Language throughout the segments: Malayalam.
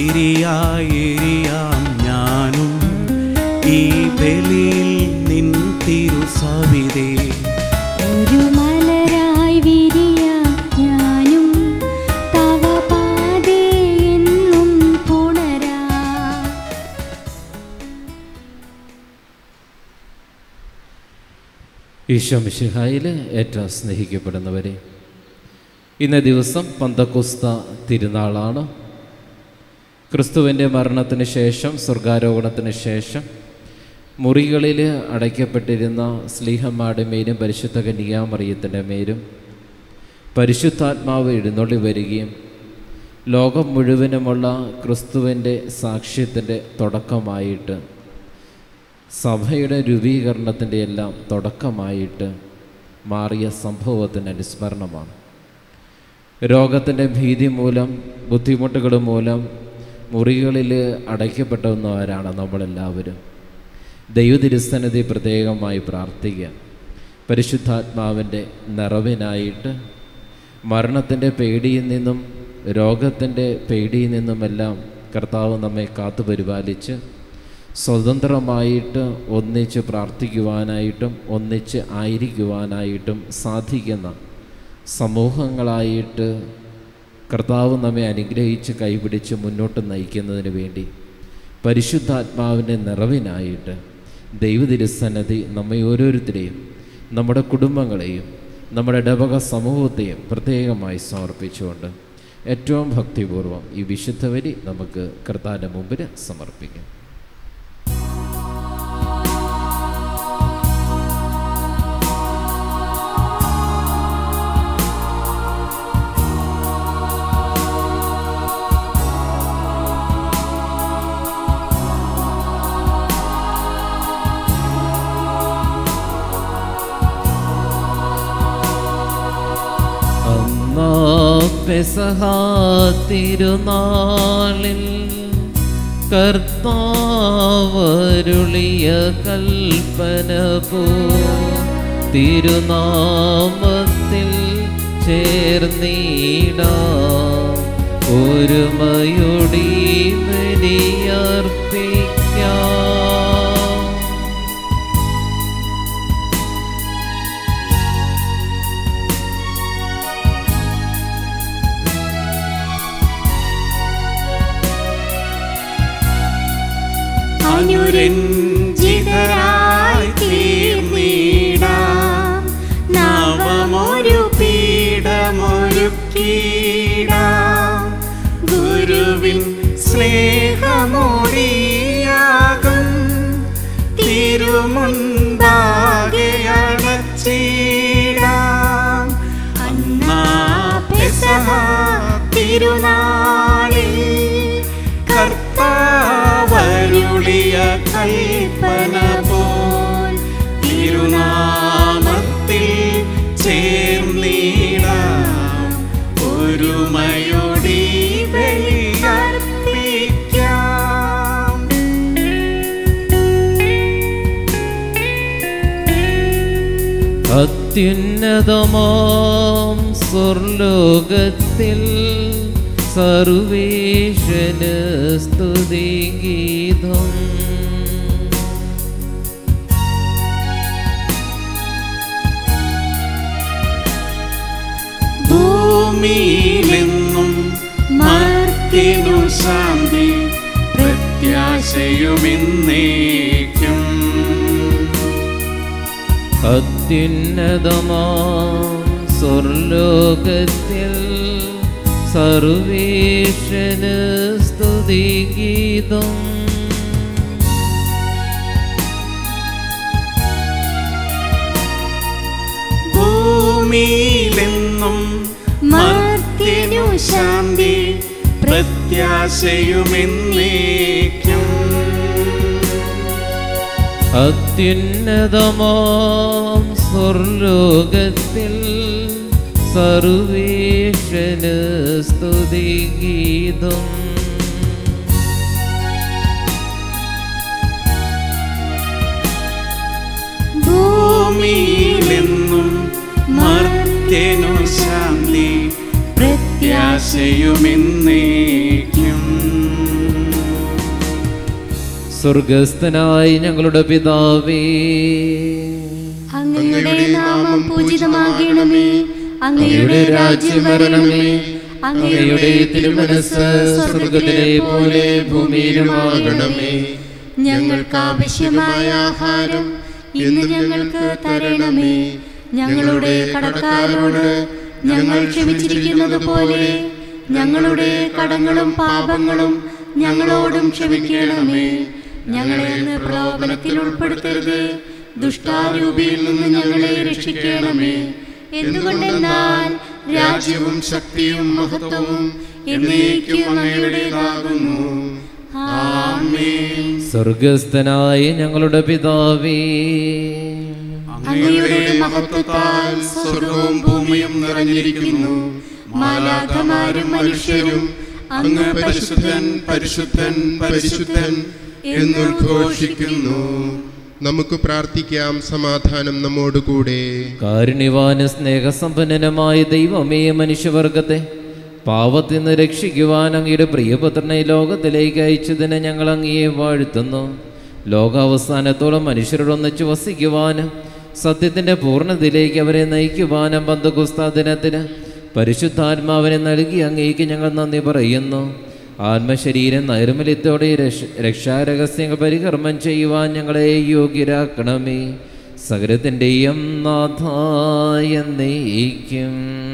തിരിയായെരിയാം ഞാനും ഈ ബലിയിൽ നിൻ തിരുസവിതേ ഒരു മലരായി വിരിയാം ഞാനും തവ പാതേ എന്നും പുണരാം ഈശോ മിശിഹായിൽ ഏറ്റവും സ്നേഹിക്കപ്പെടുന്നവരെ ഇന്ന ദിവസം പന്തക്കുസ്ത തിരുനാളാണ് ക്രിസ്തുവിൻ്റെ മരണത്തിന് ശേഷം സ്വർഗാരോഹണത്തിന് ശേഷം മുറികളിൽ അടയ്ക്കപ്പെട്ടിരുന്ന സ്ലീഹന്മാരുടെ മേലും പരിശുദ്ധ കന്യാമറിയത്തിൻ്റെ മേലും പരിശുദ്ധാത്മാവ് എഴുന്നള്ളി വരികയും ലോകം മുഴുവനുമുള്ള ക്രിസ്തുവിൻ്റെ സാക്ഷ്യത്തിൻ്റെ തുടക്കമായിട്ട് സഭയുടെ രൂപീകരണത്തിൻ്റെ എല്ലാം തുടക്കമായിട്ട് മാറിയ സംഭവത്തിന് അനുസ്മരണമാണ് രോഗത്തിൻ്റെ ഭീതി മൂലം ബുദ്ധിമുട്ടുകൾ മൂലം മുറികളിൽ അടയ്ക്കപ്പെട്ടവന്നവരാണ് നമ്മളെല്ലാവരും ദൈവതിരുസന്നിധി പ്രത്യേകമായി പ്രാർത്ഥിക്കുക പരിശുദ്ധാത്മാവിൻ്റെ നിറവിനായിട്ട് മരണത്തിൻ്റെ പേടിയിൽ നിന്നും രോഗത്തിൻ്റെ പേടിയിൽ നിന്നുമെല്ലാം കർത്താവ് നമ്മെ കാത്തു പരിപാലിച്ച് സ്വതന്ത്രമായിട്ട് ഒന്നിച്ച് പ്രാർത്ഥിക്കുവാനായിട്ടും ഒന്നിച്ച് ആയിരിക്കുവാനായിട്ടും സാധിക്കുന്ന സമൂഹങ്ങളായിട്ട് കർത്താവ് നമ്മെ അനുഗ്രഹിച്ച് കൈപിടിച്ച് മുന്നോട്ട് നയിക്കുന്നതിന് വേണ്ടി പരിശുദ്ധാത്മാവിൻ്റെ നിറവിനായിട്ട് ദൈവതിരുസന്നതി നമ്മെ ഓരോരുത്തരെയും നമ്മുടെ കുടുംബങ്ങളെയും നമ്മുടെ ഇടവക സമൂഹത്തെയും പ്രത്യേകമായി സമർപ്പിച്ചുകൊണ്ട് ഏറ്റവും ഭക്തിപൂർവ്വം ഈ വിശുദ്ധ വരി നമുക്ക് കർത്താവിൻ്റെ മുമ്പിൽ സമർപ്പിക്കാം അന്നാ പെസഹ തിരുനാളിൽ കർത്താവരുളിയ കൽപ്പന പോ തിരുനാമത്തിൽ ചേർന്നീടാ ഒരുമയൊടി ബലിയർപ്പിക്കാം അനുരഞ്ജിതരായി തീർന്നിടാം നവമൊരു പീഠമൊരുക്കിടാം ഗുരുവിൻ സ്നേഹമൊടിയാകും തിരുമുൻപാകെ അണച്ചിടാം അന്നാ പെസഹ തിരുനാളിൽ കർത്താവരുളിയ കൽപ്പന പോൽ തിരുനാമത്തിൽ ചേർന്നിടാം ഒരുമയോടി ബലിയർപ്പിക്കാം അത്യുന്നതമാം സ്വർലോകത്തിൽ സർവേശന് സ്തുതിഗീതം ഭൂമിയിലെന്നും മർത്തിനു ശാന്തി പ്രത്യാശയുമെന്നേക്കും അത്യുന്നതമാം സ്വർലോകത്തിൽ സർവേശന് സ്തുതിഗീതം ഭൂമിയിലെന്നും മർത്തിനു ശാന്തി പ്രത്യാശയുമെന്നേക്കും അത്യുന്നതമാം സ്വർലോകത്തിൽ സർവേശന് സ്തുതിഗീതം ഭൂമിയിലെന്നും മർത്യനു ശാന്തി പ്രത്യാശയുമെന്നേക്കും സ്വർഗസ്ഥനായി ഞങ്ങളുടെ പിതാവേ അങ്ങയുടെ നാമം പൂജിതമാകണമേ അങ്ങയുടെ രാജ്യം വരണമേ അങ്ങയുടെ തിരുമനസ് സ്വർഗത്തിലെ പോലെ ഭൂമിയിലുമാകണമേ ഞങ്ങൾക്ക് ആവശ്യമായ ആഹാരം ഇന്ന് ഞങ്ങൾക്ക് തരണമേ ഞങ്ങളുടെ കടക്കാരോട് ഞങ്ങൾ ക്ഷമിച്ചിരിക്കുന്നത് പോലെ ഞങ്ങളുടെ കടങ്ങളും പാപങ്ങളും ഞങ്ങളോടും ക്ഷമിക്കണമേ ഞങ്ങളെ ഇന്ന് പ്രലോഭനത്തിൽ ഉൾപ്പെടുത്തരുത് ദുഷ്ടാരൂപിയിൽ നിന്ന് ഞങ്ങളെ രക്ഷിക്കണമേ എന്തുകൊണ്ടെന്നാൽ രാജ്യവും ശക്തിയും മഹത്വവും എന്നേക്കും അങ്ങയുടേതാകുന്നു ആമേൻ സ്വർഗസ്ഥനായ ഞങ്ങളുടെ പിതാവേ അങ്ങയുടെ മഹത്വത്താൽ സ്വർഗവും ഭൂമിയും നിറഞ്ഞിരിക്കുന്നു മാലാഖമാരും മനുഷ്യരും അങ്ങ് പരിശുദ്ധൻ പരിശുദ്ധൻ പരിശുദ്ധൻ എന്നുദ്ഘോഷിക്കുന്നു നമുക്ക് പ്രാർത്ഥിക്കാം സമാധാനം നമ്മോടുകൂടെ കാരുണ്യവാന സ്നേഹസമ്പന്നനമായ ദൈവമേ മനുഷ്യവർഗത്തെ പാവത്തിൽ നിന്ന് രക്ഷിക്കുവാൻ അങ്ങയുടെ പ്രിയപുത്രനെ ഈ ലോകത്തിലേക്ക് അയച്ചതിന് ഞങ്ങൾ അങ്ങയെ വാഴ്ത്തുന്നു ലോകാവസാനത്തോളം മനുഷ്യരോടൊന്നിച്ച് വസിക്കുവാനും സത്യത്തിൻ്റെ പൂർണ്ണതയിലേക്ക് അവരെ നയിക്കുവാനും ബന്ധുകുസ്താ ദിനത്തിന് പരിശുദ്ധാത്മാവിനെ നൽകി അങ്ങേക്ക് ഞങ്ങൾ നന്ദി പറയുന്നു ആത്മശരീരം നൈർമല്യത്തോടെ രക്ഷ രക്ഷാരഹസ്യങ്ങൾ പരികർമ്മം ചെയ്യുവാൻ ഞങ്ങളെ യോഗ്യരാക്കണമേ സകലത്തിൻ്റെയും നാഥായ നയിക്കും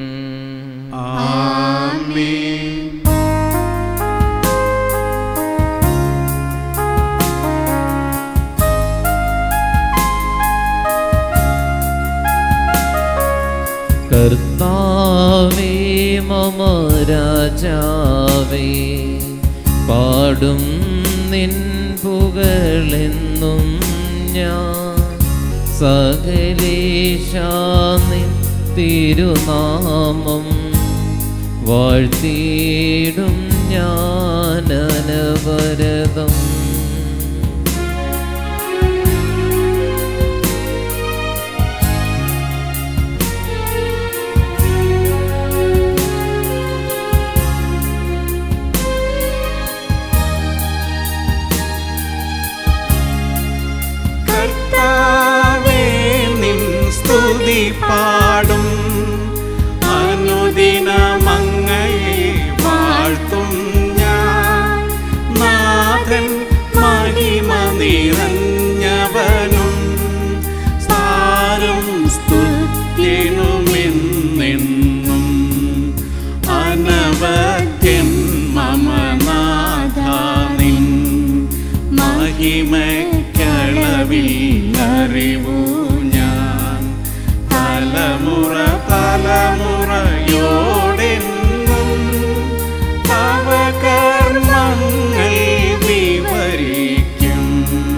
കർത്താവേ മമ രാജാവേ പാടും നിൻ പുകളെന്നും ഞാൻ സകലേശാ നിൻ തിരുനാമം വാഴ്ത്തിയിടും ഞാൻ അനവരതം കർത്താവേ നിൻ സ്തുതി പാടും അനുദിനമങ്ങയെ വാഴ്ത്തും ഞാൻ നാഥൻ മഹിമ നിറഞ്ഞവനും സാരം സ്തുത്യനുമെന്നെന്നും അനവധ്യൻ മമനാഥാനിൻ മഹിമക്കളവിൽ അറിവു ഞാൻ തലമുറ തലമുറയോടെന്നും തവ കർമ്മങ്ങൾ വിവരിക്കും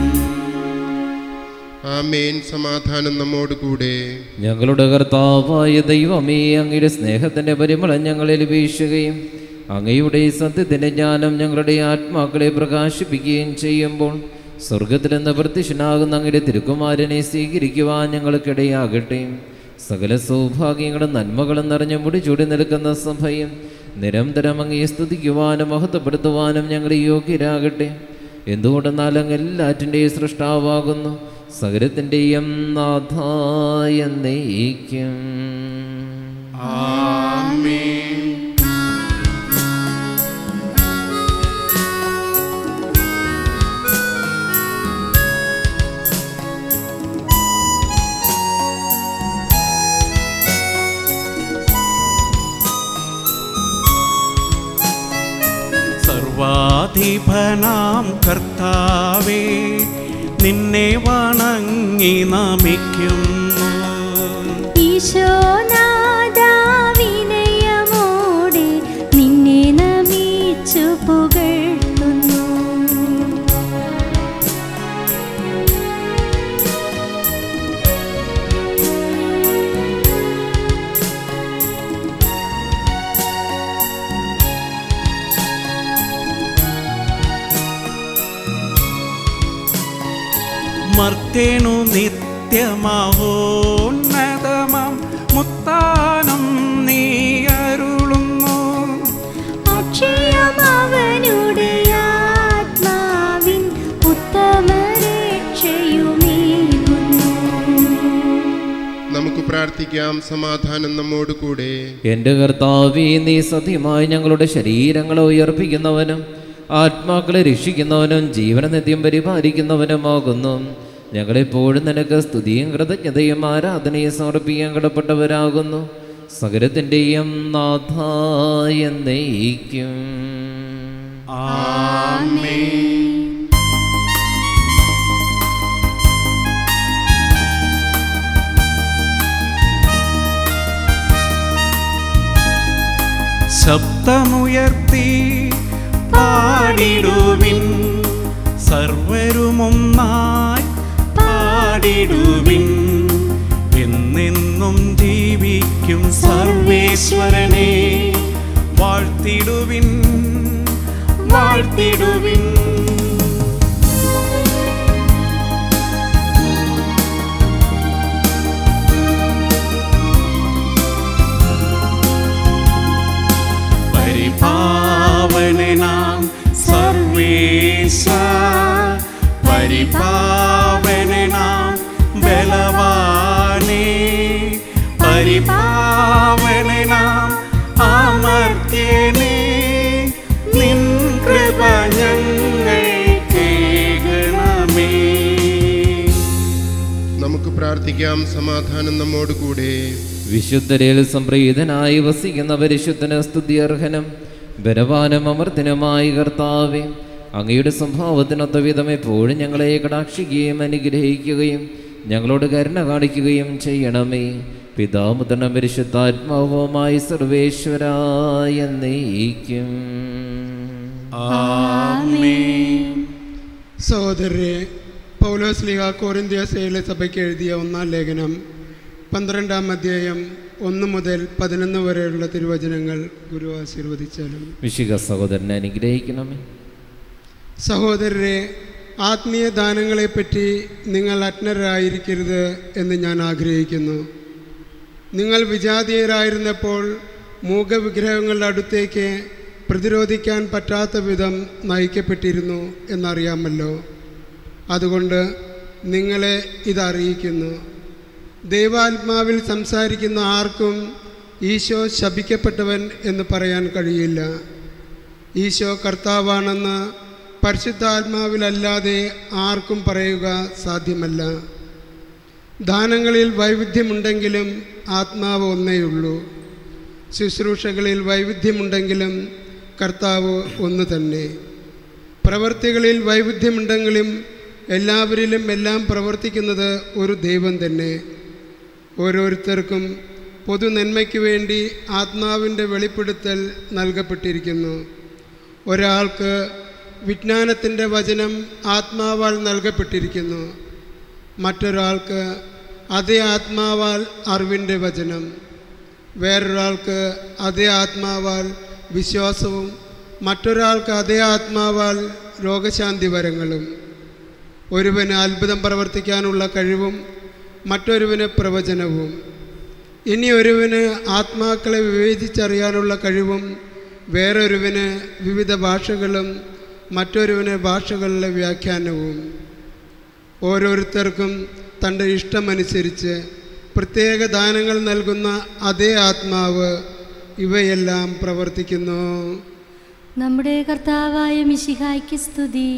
ആമേൻ സമാധാനം നമ്മോടുകൂടെ ഞങ്ങളുടെ കർത്താവായ ദൈവമേ അങ്ങയുടെ സ്നേഹത്തിൻ്റെ പരിമളം ഞങ്ങളിൽ വീശുകയും അങ്ങയുടെ സത്യത്തിൻ്റെ ജ്ഞാനം ഞങ്ങളുടെ ആത്മാക്കളെ പ്രകാശിപ്പിക്കുകയും ചെയ്യുമ്പോൾ സ്വർഗത്തിൽ നിന്ന് പ്രത്യക്ഷനാകുന്ന അങ്ങയുടെ തിരുക്കുമാരനെ സ്വീകരിക്കുവാൻ ഞങ്ങൾക്കിടയാകട്ടെ സകല സൗഭാഗ്യങ്ങളും നന്മകളും നിറഞ്ഞ മുടി ചൂടി നിൽക്കുന്ന സഭയും നിരന്തരം അങ്ങയെ സ്തുതിക്കുവാനും മഹത്വപ്പെടുത്തുവാനും ഞങ്ങൾ യോഗ്യരാകട്ടെ എന്തുകൊണ്ടെന്നാൽ അങ്ങ് എല്ലാറ്റിൻ്റെയും സൃഷ്ടാവാകുന്നു സകലത്തിൻ്റെയും നാഥായ നയിക്കും സർവാധിപനാം കർത്താവേ നിന്നെ വണങ്ങി നമിക്കുന്നു ഈശോനാഥാ വിനയമോടെ നിന്നെ നമിച്ചു പുകഴ്ത്തുന്നു മർത്തേണു നിത്യമഹോന്നതമം മുത്താനം നീ അരുളുന്നു അക്ഷയമവനുടെ ആത്മാവിൻ ഉത്തരവാദിയാകുന്നു പ്രാർത്ഥിക്കാം സമാധാനം നമ്മോട് കൂടെ എൻ്റെ കർത്താവേ നീ സത്യമായി ഞങ്ങളുടെ ശരീരങ്ങളെ ഉയർപ്പിക്കുന്നവനും ആത്മാക്കളെ രക്ഷിക്കുന്നവനും ജീവനനിത്യം പരിപാലിക്കുന്നവനുമാകുന്നു ഞങ്ങളെപ്പോഴും നിനക്ക് സ്തുതിയും കൃതജ്ഞതയും ആരാധനയും സമർപ്പിക്കാൻ കടപ്പെട്ടവരാകുന്നു സകലത്തിൻ്റെയും നാഥായ നയിക്കും ശബ്ദമുയർത്തി പാടിടുവിൻ സർവരുമൊന്നായി പാടിടുവിൻ എന്നെന്നും ജീവിക്കും സർവേശ്വരനെ വാഴ്ത്തിടുവിൻ വാഴ്ത്തിടുവിൻ പരിപാവനാം സർവേശ പരിപാവനാം ബലവാനേ പരിപാവനാം അമർത്യനേ നിൻ കൃപ ഞങ്ങൾ കേകണമേ നമുക്ക് പ്രാർത്ഥിക്കാം സമാധാനം നമ്മോട് കൂടെ വിശുദ്ധരിൽ സംപ്രീതനായി വസിക്കുന്ന പരിശുദ്ധന സ്തുതിയർഹനം ബലവാനും അമർത്തിനുമായി കർത്താവെ അങ്ങയുടെ സ്വഭാവത്തിനൊത്ത വിധം എപ്പോഴും ഞങ്ങളെ കടാക്ഷിക്കുകയും അനുഗ്രഹിക്കുകയും ഞങ്ങളോട് കരുണ കാണിക്കുകയും ചെയ്യണമേ പിതാമുതണം പരിശുദ്ധാത്മാവുമായി സർവേശ്വരായ നയിക്കും ആമേൻ സഹോദരരെ പൗലോസ് ലീഗ കോറിന്ത്യാസയിലെ സഭയ്ക്ക് എഴുതിയ ഒന്നാം ലേഖനം പന്ത്രണ്ടാം അധ്യായം ഒന്ന് മുതൽ പതിനൊന്ന് വരെയുള്ള തിരുവചനങ്ങൾ ഗുരു ആശീർവദിച്ചാലും വിശിക സഹോദരനെ അനുഗ്രഹിക്കണമേ സഹോദരരെ ആത്മീയ ദാനങ്ങളെപ്പറ്റി നിങ്ങൾ അജ്ഞരായിരിക്കരുത് എന്ന് ഞാൻ ആഗ്രഹിക്കുന്നു നിങ്ങൾ വിജാതീയരായിരുന്നപ്പോൾ മൂകവിഗ്രഹങ്ങളുടെ അടുത്തേക്ക് പ്രതിരോധിക്കാൻ പറ്റാത്ത വിധം നയിക്കപ്പെട്ടിരുന്നു എന്നറിയാമല്ലോ അതുകൊണ്ട് നിങ്ങളെ ഇതറിയിക്കുന്നു ദൈവാത്മാവിൽ സംസാരിക്കുന്ന ആർക്കും ഈശോ ശപിക്കപ്പെട്ടവൻ എന്ന് പറയാൻ കഴിയില്ല ഈശോ കർത്താവാണെന്ന് പരിശുദ്ധാത്മാവിലല്ലാതെ ആർക്കും പറയുക സാധ്യമല്ല ദാനങ്ങളിൽ വൈവിധ്യമുണ്ടെങ്കിലും ആത്മാവ് ഒന്നേയുള്ളൂ ശുശ്രൂഷകളിൽ വൈവിധ്യമുണ്ടെങ്കിലും കർത്താവ് ഒന്ന് തന്നെ പ്രവൃത്തികളിൽ വൈവിധ്യമുണ്ടെങ്കിലും എല്ലാവരിലും എല്ലാം പ്രവർത്തിക്കുന്നത് ഒരു ദൈവം തന്നെ ഓരോരുത്തർക്കും പൊതു നന്മയ്ക്ക് വേണ്ടി ആത്മാവിൻ്റെ വെളിപ്പെടുത്തൽ നൽകപ്പെട്ടിരിക്കുന്നു ഒരാൾക്ക് വിജ്ഞാനത്തിൻ്റെ വചനം ആത്മാവാൽ നൽകപ്പെട്ടിരിക്കുന്നു മറ്റൊരാൾക്ക് അതേ ആത്മാവാൽ അറിവിൻ്റെ വചനം വേറൊരാൾക്ക് അതേ ആത്മാവാൽ വിശ്വാസവും മറ്റൊരാൾക്ക് അതേ ആത്മാവാൽ രോഗശാന്തി വരങ്ങളും ഒരുവന് അത്ഭുതം പ്രവർത്തിക്കാനുള്ള കഴിവും മറ്റൊരുവന് പ്രവചനവും ഇനി ഒരുവന് ആത്മാക്കളെ വിവേചിച്ചറിയാനുള്ള കഴിവും വേറൊരുവന് വിവിധ ഭാഷകളും മറ്റൊരുവന് ഭാഷകളിലെ വ്യാഖ്യാനവും ഓരോരുത്തർക്കും തൻ്റെ ഇഷ്ടമനുസരിച്ച് പ്രത്യേക ദാനങ്ങൾ നൽകുന്ന അതേ ആത്മാവ് ഇവയെല്ലാം പ്രവർത്തിക്കുന്നു നമ്മുടെ കർത്താവായ മിശിഹായ്ക്ക് സ്തുതി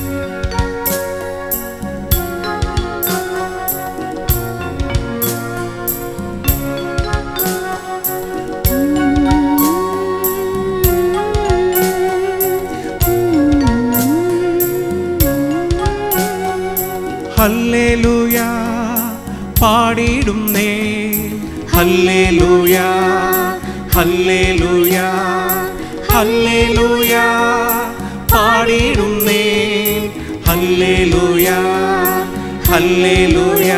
ഹല്ലേലൂയ പാടിയിടുന്നേ ഹല്ലേലൂയ ഹല്ലേലൂയ ഹല്ലേലൂയ പാടിയിടുന്നേ ഹല്ലേലൂയ ഹല്ലേലൂയ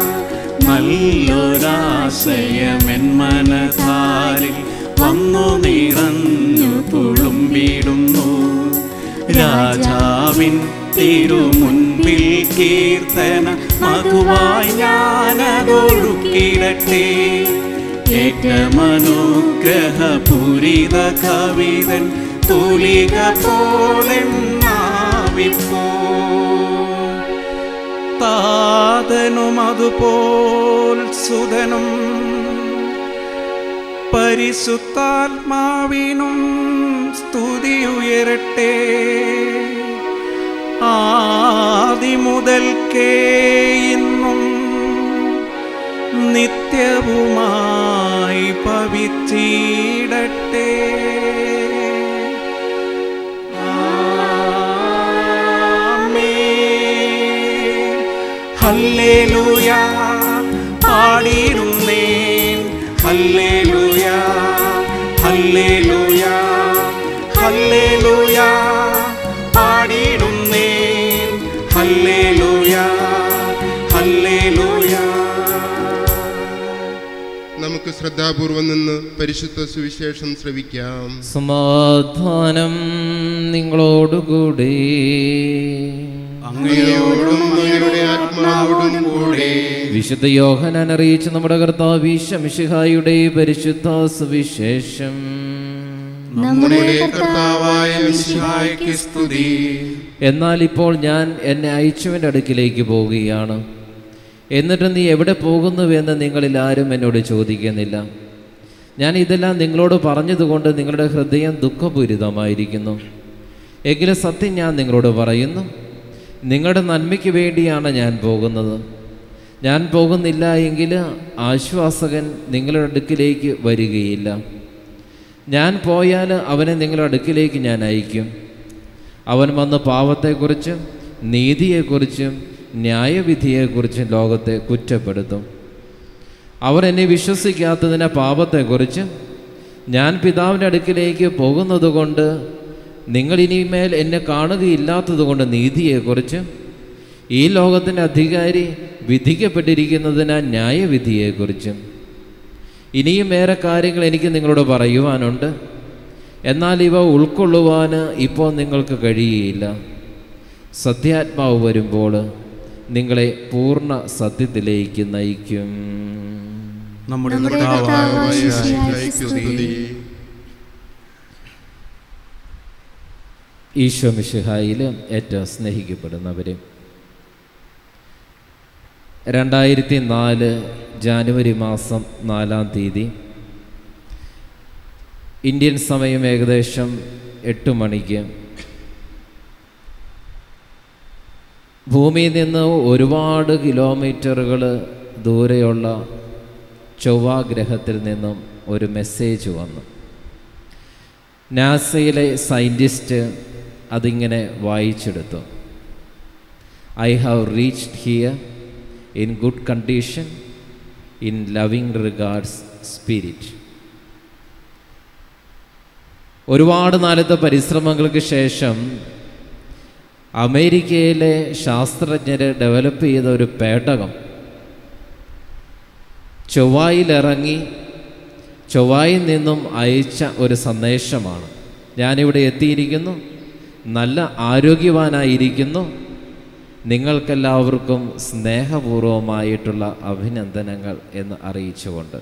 നല്ലൊരാശയമെൻ മനധാരിൽ വന്നു നിറഞ്ഞു തുളുമ്പിടുന്നു രാജാവിൻ തിരുമുൻപിൽ കീർത്തന മധുവായി ഞാനതൊഴുക്കിടട്ടെ ഏറ്റമനുഗ്രഹപൂരിത കവിതൻ തുലിക പോലെന്നാവിപ്പോ താതനും അതുപോൽ സുതനും പരിശുദ്ധാത്മാവിനും സ്തുതിയുയരട്ടെ ആദി മുതൽക്കേ ഇന്നും നിത്യവുമായി പവിച്ചിടട്ടെ ആമേൻ. ഹല്ലേലൂയ പാടിയിരുന്നേൻ ഹല്ലേലൂയ ഹല്ലേലൂയ ഹല്ലേലൂയ പാടിയിരുന്നേൻ ഹല്ലേലൂയ ഹല്ലേലൂയ നമുക്ക് ശ്രദ്ധാപൂർവം നിന്ന് പരിശുദ്ധ സുവിശേഷം ശ്രവിക്കാം സമാധാനം നിങ്ങളോടുകൂടി അങ്ങയോടും അങ്ങയുടെ ആത്മാവോടും കൂടെ വിശുദ്ധ യോഹനാൻ അറിയിച്ച നമ്മുടെ കർത്താവ് ശമിഷിഹായുടെ പരിശുദ്ധ സുവിശേഷം നമ്മുടെ കർത്താവായ മിശിഹായ്ക്ക് സ്തുതി എന്നാൽ ഇപ്പോൾ ഞാൻ എന്നെ അയച്ചവൻ്റെ അടുക്കിലേക്ക് പോവുകയാണ് എന്നിട്ട് നീ എവിടെ പോകുന്നുവെന്ന് നിങ്ങളിൽ ആരും എന്നോട് ചോദിക്കുന്നില്ല ഞാൻ ഇതെല്ലാം നിങ്ങളോട് പറഞ്ഞതുകൊണ്ട് നിങ്ങളുടെ ഹൃദയം ദുഃഖപൂരിതമായിരിക്കുന്നു എങ്കിലും സത്യം ഞാൻ നിങ്ങളോട് പറയുന്നു നിങ്ങളുടെ നന്മയ്ക്ക് വേണ്ടിയാണ് ഞാൻ പോകുന്നത് ഞാൻ പോകുന്നില്ല എങ്കിൽ ആശ്വാസകൻ നിങ്ങളുടെ അടുക്കിലേക്ക് വരികയില്ല ഞാൻ പോയാൽ അവനെ നിങ്ങളുടെ അടുക്കിലേക്ക് ഞാൻ അയക്കും അവൻ വന്ന് പാവത്തെക്കുറിച്ചും നീതിയെക്കുറിച്ചും ന്യായവിധിയെക്കുറിച്ചും ലോകത്തെ കുറ്റപ്പെടുത്തും അവർ എന്നെ വിശ്വസിക്കാത്തതിനെ പാപത്തെക്കുറിച്ച് ഞാൻ പിതാവിൻ്റെ അടുക്കിലേക്ക് പോകുന്നത് കൊണ്ട് നിങ്ങൾ ഇനിമേൽ എന്നെ കാണുകയില്ലാത്തതുകൊണ്ട് നീതിയെക്കുറിച്ച് ഈ ലോകത്തിൻ്റെ അധികാരി വിധിക്കപ്പെട്ടിരിക്കുന്നതിനാൽ ന്യായവിധിയെക്കുറിച്ചും ഇനിയും ഏറെ കാര്യങ്ങൾ എനിക്ക് നിങ്ങളോട് പറയുവാനുണ്ട് എന്നാൽ ഇവ ഉൾക്കൊള്ളുവാൻ ഇപ്പോൾ നിങ്ങൾക്ക് കഴിയുകയില്ല സത്യാത്മാവ് വരുമ്പോൾ നിങ്ങളെ പൂർണ്ണ സത്യത്തിലേക്ക് നയിക്കും നമ്മുടെ നമ്മുടെ കർത്താവായ കർത്താവായ മിശിഹായ്ക്ക് മിശിഹായ്ക്ക് സ്തുതി. ഈശോ മിശിഹായിൽ ഏറ്റവും സ്നേഹിക്കപ്പെടുന്നവർ രണ്ടായിരത്തി നാല് ജാനുവരി മാസം നാലാം തീയതി ഇന്ത്യൻ സമയം ഏകദേശം എട്ട് മണിക്ക് ഭൂമിയിൽ നിന്ന് ഒരുപാട് കിലോമീറ്ററുകൾ ദൂരെയുള്ള ചൊവ്വാഗ്രഹത്തിൽ നിന്നും ഒരു മെസ്സേജ് വന്നു നാസയിലെ സയൻറ്റിസ്റ്റ് അതിങ്ങനെ വായിച്ചെടുത്തു I have reached here in good condition in loving regards spirit ഒരുപാട് നാളത്തെ പരിശ്രമങ്ങൾക്ക് ശേഷം അമേരിക്കയിലെ ശാസ്ത്രജ്ഞർ ഡെവലപ്പ് ചെയ്ത ഒരു പേടകം ചൊവ്വായിലിറങ്ങി ചൊവ്വായിൽ നിന്നും അയച്ച ഒരു സന്ദേശമാണ് ഞാനിവിടെ എത്തിയിരിക്കുന്നു നല്ല ആരോഗ്യവാനായിരിക്കുന്നു നിങ്ങൾക്കെല്ലാവർക്കും സ്നേഹപൂർവമായിട്ടുള്ള അഭിനന്ദനങ്ങൾ എന്ന് അറിയിച്ചുകൊണ്ട്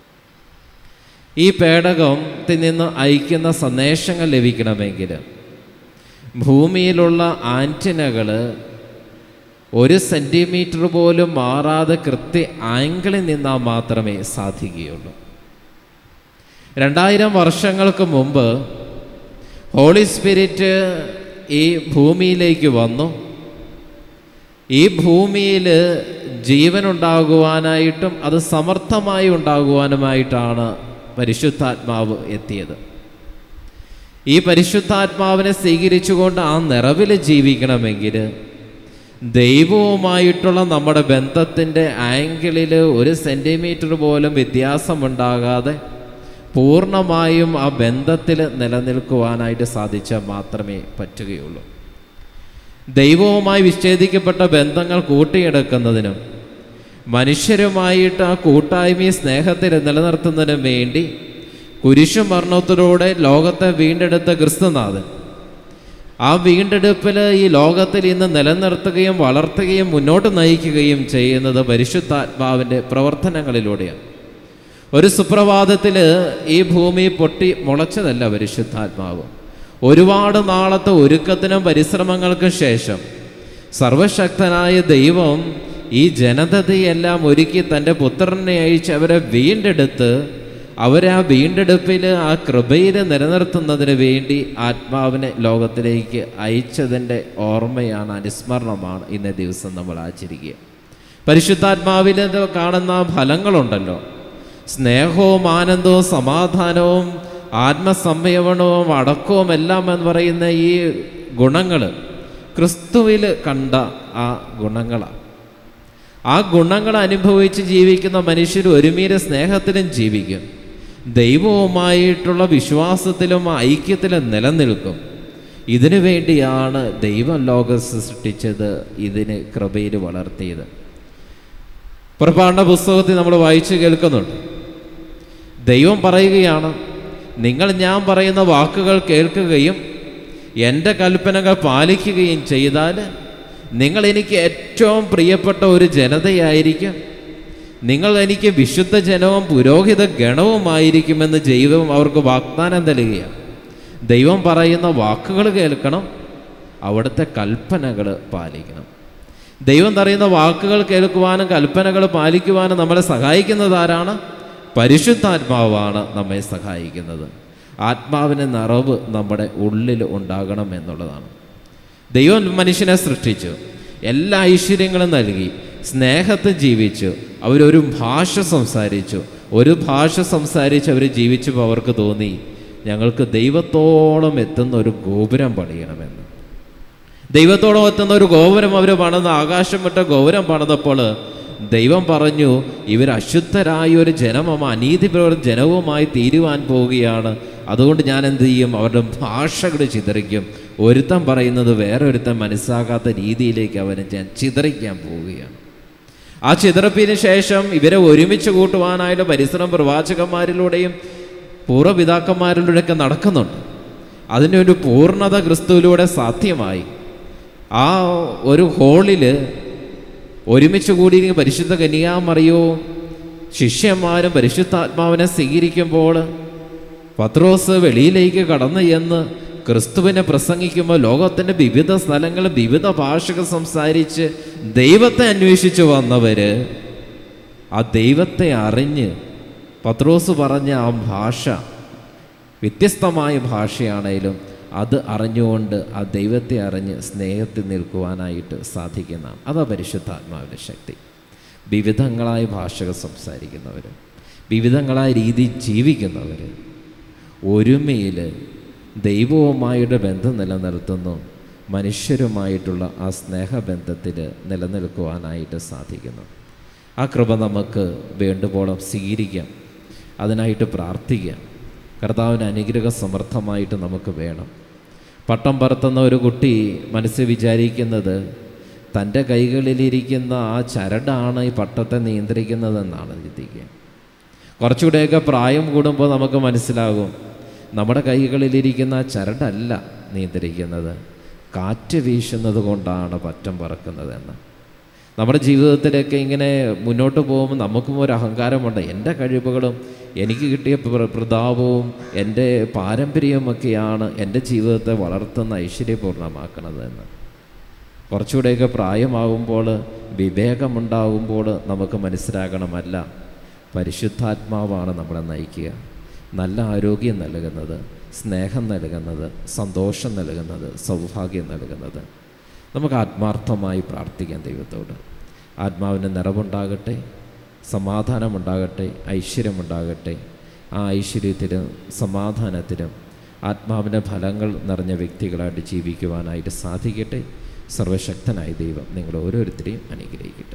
ഈ പേടകത്തിൽ നിന്ന് അയക്കുന്ന സന്ദേശങ്ങൾ ലഭിക്കണമെങ്കിൽ ഭൂമിയിലുള്ള ആൻറ്റിനകൾ ഒരു സെൻറ്റിമീറ്റർ പോലും മാറാതെ കൃത്യ ആംഗിളിൽ നിന്നാൽ മാത്രമേ സാധിക്കുകയുള്ളൂ രണ്ടായിരം വർഷങ്ങൾക്ക് മുമ്പ് ഹോളി സ്പിരിറ്റ് ഈ ഭൂമിയിലേക്ക് വന്നു ഈ ഭൂമിയിൽ ജീവനുണ്ടാകുവാനായിട്ടും അത് സമർത്ഥമായി ഉണ്ടാകുവാനുമായിട്ടാണ് പരിശുദ്ധാത്മാവ് എത്തിയത് ഈ പരിശുദ്ധാത്മാവിനെ സ്വീകരിച്ചുകൊണ്ട് ആ നിറവിൽ ജീവിക്കണമെങ്കിൽ ദൈവവുമായിട്ടുള്ള നമ്മുടെ ബന്ധത്തിൻ്റെ ആംഗിളിൽ ഒരു സെൻറ്റിമീറ്റർ പോലും വ്യത്യാസമുണ്ടാകാതെ പൂർണ്ണമായും ആ ബന്ധത്തിൽ നിലനിൽക്കുവാനായിട്ട് സാധിച്ചാൽ മാത്രമേ പറ്റുകയുള്ളൂ ദൈവവുമായി വിച്ഛേദിക്കപ്പെട്ട ബന്ധങ്ങൾ കൂട്ടിയെടുക്കുന്നതിനും മനുഷ്യരുമായിട്ട് ആ കൂട്ടായ്മയും സ്നേഹത്തിൽ നിലനിർത്തുന്നതിനും വേണ്ടി കുരിശുമരണത്തിലൂടെ ലോകത്തെ വീണ്ടെടുത്ത ക്രിസ്തുനാഥൻ ആ വീണ്ടെടുപ്പിൽ ഈ ലോകത്തിൽ ഇന്ന് നിലനിർത്തുകയും വളർത്തുകയും മുന്നോട്ട് നയിക്കുകയും ചെയ്യുന്നത് പരിശുദ്ധാത്മാവിൻ്റെ പ്രവർത്തനങ്ങളിലൂടെയാണ് ഒരു സുപ്രഭാതത്തിൽ ഈ ഭൂമി പൊട്ടി മുളച്ചതല്ല പരിശുദ്ധാത്മാവ് ഒരുപാട് നാളത്തെ ഒരുക്കത്തിനും പരിശ്രമങ്ങൾക്കും ശേഷം സർവശക്തനായ ദൈവം ഈ ജനതയെല്ലാം ഒരുക്കി തൻ്റെ പുത്രനെ അയച്ച് അവരെ വീണ്ടെടുത്ത് അവരെ ആ വീണ്ടെടുപ്പിൽ ആ കൃപയിൽ നിലനിർത്തുന്നതിന് വേണ്ടി ആത്മാവിനെ ലോകത്തിലേക്ക് അയച്ചതിൻ്റെ ഓർമ്മയാണ് അനുസ്മരണമാണ് ഇന്നേ ദിവസം നമ്മൾ ആചരിക്കുക പരിശുദ്ധാത്മാവിൽ കാണുന്ന ഫലങ്ങളുണ്ടല്ലോ സ്നേഹവും ആനന്ദവും സമാധാനവും ആത്മസംയമനവും അടക്കവും എല്ലാം എന്ന് പറയുന്ന ഈ ഗുണങ്ങൾ ക്രിസ്തുവിൽ കണ്ട ആ ഗുണങ്ങളാണ് ആ ഗുണങ്ങൾ അനുഭവിച്ച് ജീവിക്കുന്ന മനുഷ്യർ ഒരുമീരെ സ്നേഹത്തിലും ജീവിക്കും ദൈവവുമായിട്ടുള്ള വിശ്വാസത്തിലും ഐക്യത്തിലും നിലനിൽക്കും ഇതിനു വേണ്ടിയാണ് ദൈവം ലോകം സൃഷ്ടിച്ചത് ഇതിന് കൃപയിൽ വളർത്തിയത് പുറപ്പാടിൻ്റെ പുസ്തകത്തിൽ നമ്മൾ വായിച്ചു കേൾക്കുന്നുണ്ട് ദൈവം പറയുകയാണ് നിങ്ങൾ ഞാൻ പറയുന്ന വാക്കുകൾ കേൾക്കുകയും എൻ്റെ കൽപ്പനകൾ പാലിക്കുകയും ചെയ്താൽ നിങ്ങൾ എനിക്ക് ഏറ്റവും പ്രിയപ്പെട്ട ഒരു ജനതയായിരിക്കും നിങ്ങൾ എനിക്ക് വിശുദ്ധ ജനവും പുരോഹിത ഗണവുമായിരിക്കുമെന്ന് ദൈവം അവർക്ക് വാഗ്ദാനം നൽകുകയാണ് ദൈവം പറയുന്ന വാക്കുകൾ കേൾക്കണം അവിടുത്തെ കൽപ്പനകൾ പാലിക്കണം ദൈവം പറയുന്ന വാക്കുകൾ കേൾക്കുവാനും കൽപ്പനകൾ പാലിക്കുവാനും നമ്മളെ സഹായിക്കുന്നത് ആരാണ് പരിശുദ്ധാത്മാവാണ് നമ്മെ സഹായിക്കുന്നത് ആത്മാവിൻ്റെ നിറവ് നമ്മുടെ ഉള്ളിൽ ഉണ്ടാകണം എന്നുള്ളതാണ് ദൈവം മനുഷ്യനെ സൃഷ്ടിച്ചു എല്ലാ ഐശ്വര്യങ്ങളും നൽകി സ്നേഹത്തിൽ ജീവിച്ചു അവരൊരു ഭാഷ സംസാരിച്ചു ഒരു ഭാഷ സംസാരിച്ച് അവർ ജീവിച്ചപ്പോൾ അവർക്ക് തോന്നി ഞങ്ങൾക്ക് ദൈവത്തോളം എത്തുന്ന ഒരു ഗോപുരം പണിയണമെന്ന് ദൈവത്തോളം എത്തുന്ന ഒരു ഗോപുരം അവർ പണിത് ആകാശം വിട്ട ഗോപുരം പണിതപ്പോൾ ദൈവം പറഞ്ഞു ഇവർ അശുദ്ധരായ ഒരു ജനമ അനീതി പ്രവർത്തി ജനവുമായി തീരുവാൻ പോവുകയാണ് അതുകൊണ്ട് ഞാൻ എന്ത് ചെയ്യും അവരുടെ ഭാഷകൾ ചിതറിക്കും ഒരുത്തൻ പറയുന്നത് വേറെ ഒരുത്തൻ മനസ്സാകാത്ത രീതിയിലേക്ക് അവനെ ഞാൻ ചിതറിക്കാൻ പോവുകയാണ് ആ ചിതറപ്പിന് ശേഷം ഇവരെ ഒരുമിച്ച് കൂട്ടുവാനായിട്ട് പരിസരം പ്രവാചകന്മാരിലൂടെയും പൂർവ്വപിതാക്കന്മാരിലൂടെയൊക്കെ നടക്കുന്നുണ്ട് അതിൻ്റെ ഒരു പൂർണ്ണത ക്രിസ്തുവിലൂടെ സാധ്യമായി ആ ഒരു ഹോളിൽ ഒരുമിച്ച് കൂടി പരിശുദ്ധ കന്യാമറിയവും ശിഷ്യന്മാരും പരിശുദ്ധാത്മാവിനെ സ്വീകരിക്കുമ്പോൾ പത്രോസ് വെളിയിലേക്ക് കടന്നു ചെന്ന് ക്രിസ്തുവിനെ പ്രസംഗിക്കുമ്പോൾ ലോകത്തിൻ്റെ വിവിധ സ്ഥലങ്ങളിൽ വിവിധ ഭാഷകൾ സംസാരിച്ച് ദൈവത്തെ അന്വേഷിച്ച് വന്നവർ ആ ദൈവത്തെ അറിഞ്ഞ് പത്രോസ് പറഞ്ഞ ആ ഭാഷ വ്യത്യസ്തമായ ഭാഷയാണേലും അത് അറിഞ്ഞുകൊണ്ട് ആ ദൈവത്തെ അറിഞ്ഞ് സ്നേഹത്തിൽ നിൽക്കുവാനായിട്ട് സാധിക്കുന്നതാണ് അതാ പരിശുദ്ധാത്മാവിൻ്റെ ശക്തി വിവിധങ്ങളായ ഭാഷകൾ സംസാരിക്കുന്നവർ വിവിധങ്ങളായ രീതി ജീവിക്കുന്നവർ ഒരുമയിൽ ദൈവവുമായിട്ട് ബന്ധം നിലനിർത്തുന്നു മനുഷ്യരുമായിട്ടുള്ള ആ സ്നേഹബന്ധത്തിൽ നിലനിൽക്കുവാനായിട്ട് സാധിക്കുന്നു ആ കൃപ നമുക്ക് വേണ്ടുവോളം സ്വീകരിക്കാം അതിനായിട്ട് പ്രാർത്ഥിക്കാം കർത്താവിന് അനുഗ്രഹ സമർത്ഥമായിട്ട് നമുക്ക് വേണം പട്ടം പറത്തുന്ന ഒരു കുട്ടി മനസ്സിൽ വിചാരിക്കുന്നത് തൻ്റെ കൈകളിലിരിക്കുന്ന ആ ചരടാണ് ഈ പട്ടത്തെ നിയന്ത്രിക്കുന്നതെന്നാണ് ചിന്തിക്കുക കുറച്ചുകൂടെയൊക്കെ പ്രായം കൂടുമ്പോൾ നമുക്ക് മനസ്സിലാകും നമ്മുടെ കൈകളിലിരിക്കുന്ന ആ ചരടല്ല നിയന്ത്രിക്കുന്നത് കാറ്റ് വീശുന്നത് കൊണ്ടാണ് പറ്റം പറക്കുന്നതെന്ന് നമ്മുടെ ജീവിതത്തിലൊക്കെ ഇങ്ങനെ മുന്നോട്ട് പോകുമ്പോൾ നമുക്കും ഒരു അഹങ്കാരമുണ്ട് എൻ്റെ കഴിവുകളും എനിക്ക് കിട്ടിയ പ്ര- പ്രതാപവും എൻ്റെ പാരമ്പര്യമൊക്കെയാണ് എൻ്റെ ജീവിതത്തെ വളർത്തുന്ന ഐശ്വര്യപൂർണ്ണമാക്കണതെന്ന് കുറച്ചുകൂടെയൊക്കെ പ്രായമാകുമ്പോൾ വിവേകമുണ്ടാകുമ്പോൾ നമുക്ക് മനസ്സിലാകണമല്ല പരിശുദ്ധാത്മാവാണ് നമ്മളെ നയിക്കുക നല്ല ആരോഗ്യം നൽകുന്നത് സ്നേഹം നൽകുന്നത് സന്തോഷം നൽകുന്നത് സൗഭാഗ്യം നൽകുന്നത് നമുക്ക് ആത്മാർത്ഥമായി പ്രാർത്ഥിക്കാം ദൈവത്തോട് ആത്മാവിന് നിറവുണ്ടാകട്ടെ സമാധാനമുണ്ടാകട്ടെ ഐശ്വര്യമുണ്ടാകട്ടെ ആ ഐശ്വര്യത്തിലും സമാധാനത്തിലും ആത്മാവിൻ്റെ ഫലങ്ങൾ നിറഞ്ഞ വ്യക്തികളായിട്ട് ജീവിക്കുവാനായിട്ട് സാധിക്കട്ടെ സർവശക്തനായ ദൈവം നിങ്ങൾ ഓരോരുത്തരെയും അനുഗ്രഹിക്കട്ടെ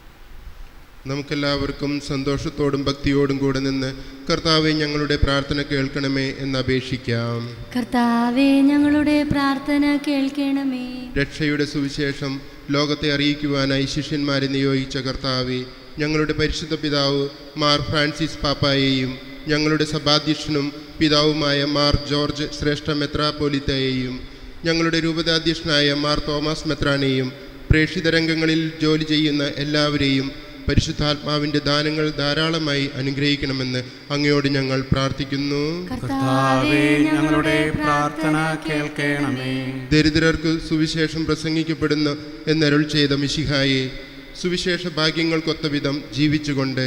നമുക്കെല്ലാവർക്കും സന്തോഷത്തോടും ഭക്തിയോടും കൂടെ നിന്ന് കർത്താവെ ഞങ്ങളുടെ പ്രാർത്ഥന കേൾക്കണമേ എന്ന് അപേക്ഷിക്കാം കർത്താവെ ഞങ്ങളുടെ പ്രാർത്ഥന കേൾക്കണമേ രക്ഷയുടെ സുവിശേഷം ലോകത്തെ അറിയിക്കുവാനായി ശിഷ്യന്മാരെ നിയോഗിച്ച കർത്താവെ ഞങ്ങളുടെ പരിശുദ്ധ പിതാവ് മാർ ഫ്രാൻസിസ് പാപ്പായെയും ഞങ്ങളുടെ സഭാധ്യക്ഷനും പിതാവുമായ മാർ ജോർജ് ശ്രേഷ്ഠ മെത്രാപോലിത്തയെയും ഞങ്ങളുടെ രൂപതാധ്യക്ഷനായ മാർ തോമസ് മെത്രാനെയും പ്രേക്ഷിത രംഗങ്ങളിൽ ജോലി ചെയ്യുന്ന എല്ലാവരെയും പരിശുദ്ധാത്മാവിൻ്റെ ദാനങ്ങൾ ധാരാളമായി അനുഗ്രഹിക്കണമെന്ന് അങ്ങയോട് ഞങ്ങൾ പ്രാർത്ഥിക്കുന്നു കർത്താവേ ഞങ്ങളുടെ പ്രാർത്ഥന കേൾക്കണമേ ദരിദ്രർക്ക് സുവിശേഷം പ്രസംഗിക്കപ്പെടുന്ന എന്നരുൾ ചെയ്ത മിശിഹായെ സുവിശേഷ ഭാഗ്യങ്ങൾക്കൊത്ത വിധം ജീവിച്ചുകൊണ്ട്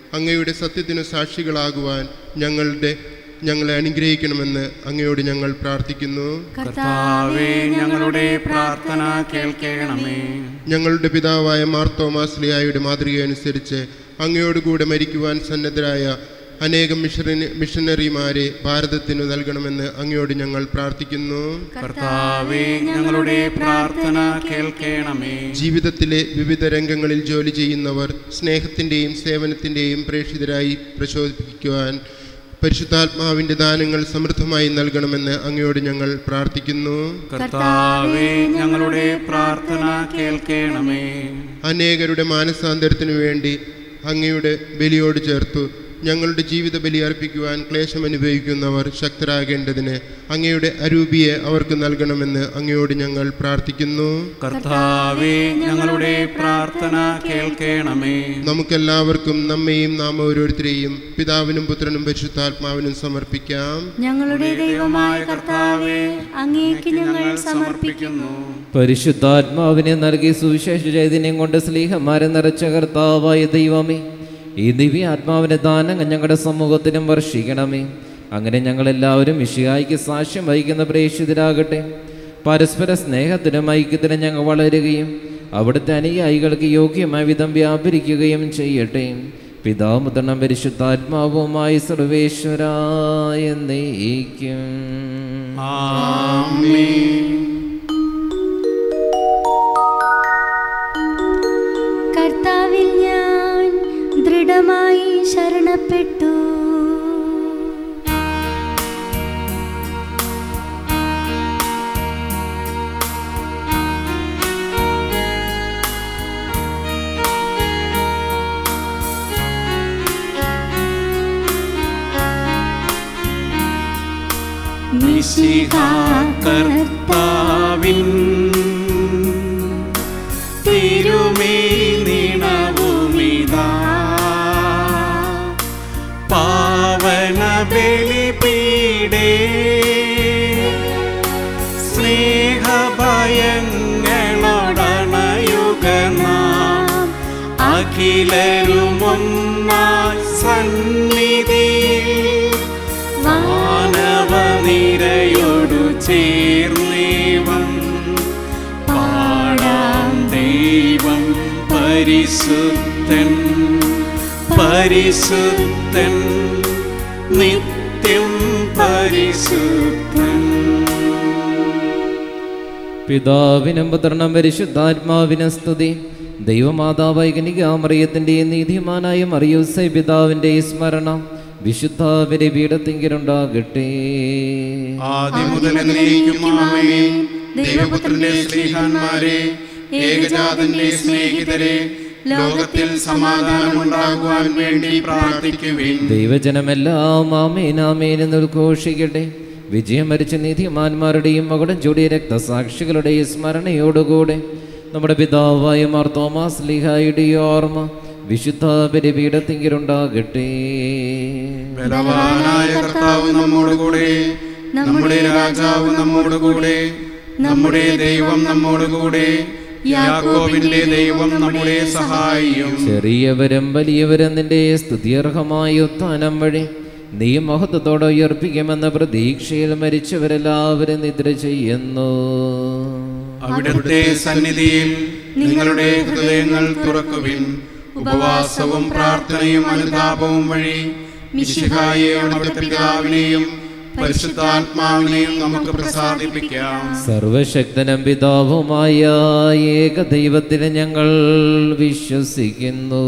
അങ്ങയുടെ സത്യത്തിനു സാക്ഷികളാകുവാൻ ഞങ്ങളുടെ ഞങ്ങളെ അനുഗ്രഹിക്കണമെന്ന് അങ്ങയോട് ഞങ്ങൾ പ്രാർത്ഥിക്കുന്നു കർത്താവേ ഞങ്ങളുടെ പ്രാർത്ഥന കേൾക്കണമേ ഞങ്ങളുടെ പിതാവായ മാർത്തോമാസ്ലിയായുടെ മാതൃകയനുസരിച്ച് അങ്ങയോടുകൂടെ മരിക്കുവാൻ സന്നദ്ധരായ അനേകം മിഷണറി മിഷനറിമാരെ ഭാരതത്തിനു നൽകണമെന്ന് അങ്ങയോട് ഞങ്ങൾ പ്രാർത്ഥിക്കുന്നു കർത്താവേ ഞങ്ങളുടെ പ്രാർത്ഥന കേൾക്കണമേ ജീവിതത്തിലെ വിവിധ രംഗങ്ങളിൽ ജോലി ചെയ്യുന്നവർ സ്നേഹത്തിൻ്റെയും സേവനത്തിൻ്റെയും പ്രേക്ഷിതരായി പ്രചോദിപ്പിക്കുവാൻ പരിശുദ്ധാത്മാവിൻ്റെ ദാനങ്ങൾ സമൃദ്ധമായി നൽകണമെന്ന് അങ്ങയോട് ഞങ്ങൾ പ്രാർത്ഥിക്കുന്നു കർത്താവേ ഞങ്ങളുടെ പ്രാർത്ഥന കേൾക്കണമേ അനേകരുടെ മാനസാന്തരത്തിനു വേണ്ടി അങ്ങയുടെ ബലിയോട് ചേർത്തു ഞങ്ങളുടെ ജീവിത ബലി അർപ്പിക്കുവാൻ ക്ലേശം അനുഭവിക്കുന്നവർ ശക്തരാകേണ്ടതിന് അങ്ങയുടെ അരൂപിയെ അവർക്ക് നൽകണമെന്ന് അങ്ങയോട് ഞങ്ങൾ പ്രാർത്ഥിക്കുന്നു കർത്താവേ ഞങ്ങളുടെ പ്രാർത്ഥന കേൾക്കണമേ നമുക്കെല്ലാവർക്കും നമ്മെയും നാം ഓരോരുത്തരെയും പിതാവിനും പുത്രനും പരിശുദ്ധാത്മാവിനും സമർപ്പിക്കാം ഞങ്ങളുടെ ദൈവമായ കർത്താവേ അങ്ങേക്ക് ഞങ്ങൾ സമർപ്പിക്കുന്നു പരിശുദ്ധാത്മാവിനെ നൽകി സുവിശേഷ ചൈതന്യം കൊണ്ട് സ്ലീഹന്മാരെ നിറച്ച കർത്താവായ ദൈവമേ ഈ ദിവ്യാത്മാവിന്റെ ദാനം ഞങ്ങളുടെ സമൂഹത്തിനും വർഷിക്കണമേ അങ്ങനെ ഞങ്ങളെല്ലാവരും വിഷയായിക്ക് സാക്ഷ്യം വഹിക്കുന്ന പ്രേക്ഷിതരാകട്ടെ പരസ്പര സ്നേഹത്തിനും ഐക്യത്തിനും ഞങ്ങൾ വളരുകയും അവിടുത്തെ അനുയായികൾക്ക് യോഗ്യമായ വിധം വ്യാപരിക്കുകയും ചെയ്യട്ടെ പിതാമുതണം പരിശുദ്ധാത്മാവുമായി സർവേശ്വരായ നയിക്കും ആമേൻ കർത്താവിൽ ഞാൻ ദൃഢമായി ശരണപ്പെട്ടു കർത്താവിൻ തിരുമേ നിണവുമിതാ പാവന ബലിപീഡേ സ്നേഹഭയങ്ങളൊടണയുഗനാം അഖിലരുമൊന്നായി സന്നിധിയിൽ മാനവനിരയോടു ചേർന്നേവം പാടാം ദൈവം പരിശുദ്ധൻ പരിശുദ്ധൻ നിത്യം പരിശുദ്ധൻ പിതാവിനും പുത്രനും പരിശുദ്ധാത്മാവിനും സ്തുതി ദൈവമാതാവായ കനികാമറിയത്തിൻ്റെ നീതിമാനായ മറിയൂസൈ പിതാവിൻ്റെ സ്മരണം വിശുദ്ധ പീഠത്തിങ്കിലുണ്ടാകട്ടെ ആദ്യം മുതൽ എന്നേക്കും ആമേൻ ദൈവപുത്രന്റെ സ്നേഹന്മാരെ ഏകജാതന്റെ സ്നേഹിതരെ ലോകത്തിൽ സമാധാനമുണ്ടാകുവാൻ വേണ്ടി പ്രാർത്ഥിക്കുവിൻ ദൈവജനമെല്ലാം ആമേൻ ആമേൻ എന്ന് ഉദ്ഘോഷിക്കട്ടെ വിജയം വരിച്ച നീതിമാന്മാരുടെയും മകുടം ചൂടിയ രക്തസാക്ഷികളുടെയും സ്മരണയോടുകൂടെ നമ്മുടെ പിതാവായ മാർ തോമാസ് ലിഹായുടെ ഓർമ്മ വിശുദ്ധ ബലിപീഠത്തിങ്കിലുണ്ടാകട്ടെ ബലവാനായ കർത്താവ് നമ്മോടുകൂടെ നമ്മുടെ രാജാവ് നമ്മോടുകൂടെ നമ്മുടെ ദൈവം നമ്മോടുകൂടെ യാക്കോബിന്റെ ദൈവം നമ്മുടെ സഹായിയും ചെറിയവരും വലിയവരും നിന്റെ സ്തുത്യർഹമായ ഉത്ഥാനം വഴി നീ മഹത്വത്തോടെ ഉയർപ്പിക്കുമെന്ന പ്രതീക്ഷയിൽ മരിച്ചവരെല്ലാവരും നിദ്ര ചെയ്യുന്നു അവിടുത്തെ സന്നിധിയിൽ നിങ്ങളുടെ ഹൃദയങ്ങൾ തുറക്കുവിൻ ഉപവാസവും പ്രാർത്ഥനയും അനുതാപവും വഴി മിശിഹായെയും അവിടുത്തെ പിതാവിനെയും പരിശുദ്ധാത്മാവിനെയും നമുക്ക് പ്രസാദിപ്പിക്കാം സർവശക്തനും പിതാവുമായ ഏക ദൈവത്തിന് ഞങ്ങൾ വിശ്വസിക്കുന്നു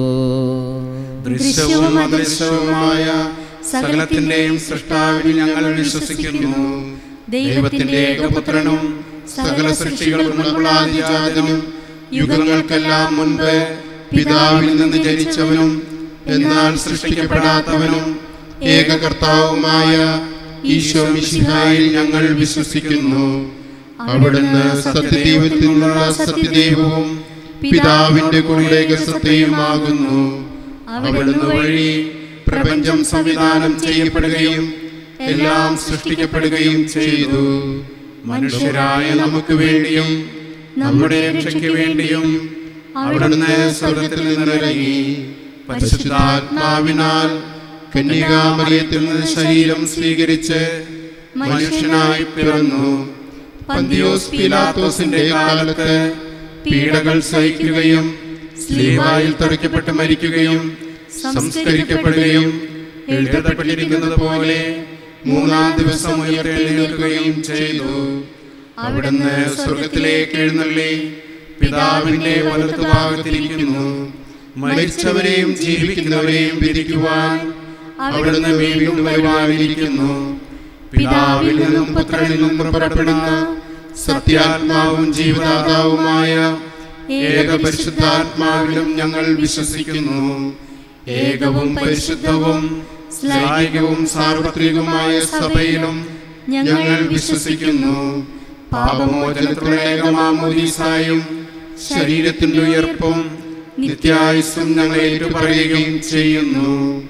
ദൃശ്യവും അദൃശ്യവുമായ സകലത്തിന്റെയും സൃഷ്ടാവിൽ ഞങ്ങൾ വിശ്വസിക്കുന്നു ദൈവത്തിന്റെ ഏകപുത്രനും സകല സൃഷ്ടികൾക്കും ആദിജാതനും യുഗങ്ങൾക്കെല്ലാം മുൻപ് പിതാവിൽ നിന്ന് ജനിച്ചവനും എന്നാൽ സൃഷ്ടിക്കപ്പെടാത്തവനും ഏകകർത്താവുമായ ഈശോ മിശിഹായിൽ ഞങ്ങൾ വിശ്വസിക്കുന്നു അവിടുന്ന് സത്യദൈവത്തിൽ നിന്നുള്ള സത്യദൈവവും പിതാവിന്റെ കൂടെ സത്യവുമാകുന്നു അവിടുന്ന് വഴി പ്രപഞ്ചം സംവിധാനം ചെയ്യപ്പെടുകയും എല്ലാം സൃഷ്ടിക്കപ്പെടുകയും ചെയ്തു മനുഷ്യരായ നമുക്ക് വേണ്ടിയും നമ്മുടെ രക്ഷയ്ക്ക് വേണ്ടിയും അവിടുന്ന് സ്വർഗത്തിൽ നിന്നിറങ്ങി പരിശുദ്ധാത്മാവിനാൽ കന്യകാമറിയത്തിൽ നിന്ന് ശരീരം സ്വീകരിച്ച് മനുഷ്യനായി പിറന്നു പന്തിയോസ് പിലാത്തോസിന്റെ കാലത്ത് പീഡകൾ സഹിക്കുകയും സ്ലീവായിൽ തറയ്ക്കപ്പെട്ട് മരിക്കുകയും സംസ്കരിക്കപ്പെടുകയും എഴുതപ്പെട്ടിരിക്കുന്നത് പോലെ മൂന്നാം ദിവസം ഉയർത്തെഴുന്നേൽക്കുകയും ചെയ്തു അവിടുന്ന് സ്വർഗത്തിലേക്ക് എഴുന്നള്ളി പിതാവിന്റെ വലത്തുഭാഗത്തിരിക്കുന്നു മരിച്ചവരെയും ജീവിക്കുന്നവരെയും വിധിക്കുവാൻ അവിടുന്ന് വീണ്ടും വരുവാനിരിക്കുന്നു പിതാവിൽ നിന്നും പുത്രനിൽ നിന്നും പുറപ്പെടുന്ന സത്യാത്മാവും ജീവദാതാവുമായ ഏക പരിശുദ്ധാത്മാവിലും ഞങ്ങൾ വിശ്വസിക്കുന്നു ഏകവും പരിശുദ്ധവും ശ്ലായികവും സാർവത്രികവുമായ സഭയിലും ഞങ്ങൾ വിശ്വസിക്കുന്നു പാപമോചനത്തിലുള്ള ഏകമാമോദീസായും ശരീരത്തിന്റെ ഉയർപ്പും നിത്യായുസ്സും ഞങ്ങൾ ഏറ്റുപറയുകയും ചെയ്യുന്നു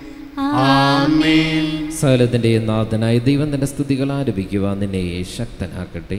ആമേൻ സകലത്തിൻ്റെയും നാഥനായ ദൈവം തൻ്റെ സ്തുതികൾ ആരംഭിക്കുവാൻ നിന്നെ ശക്തനാക്കട്ടെ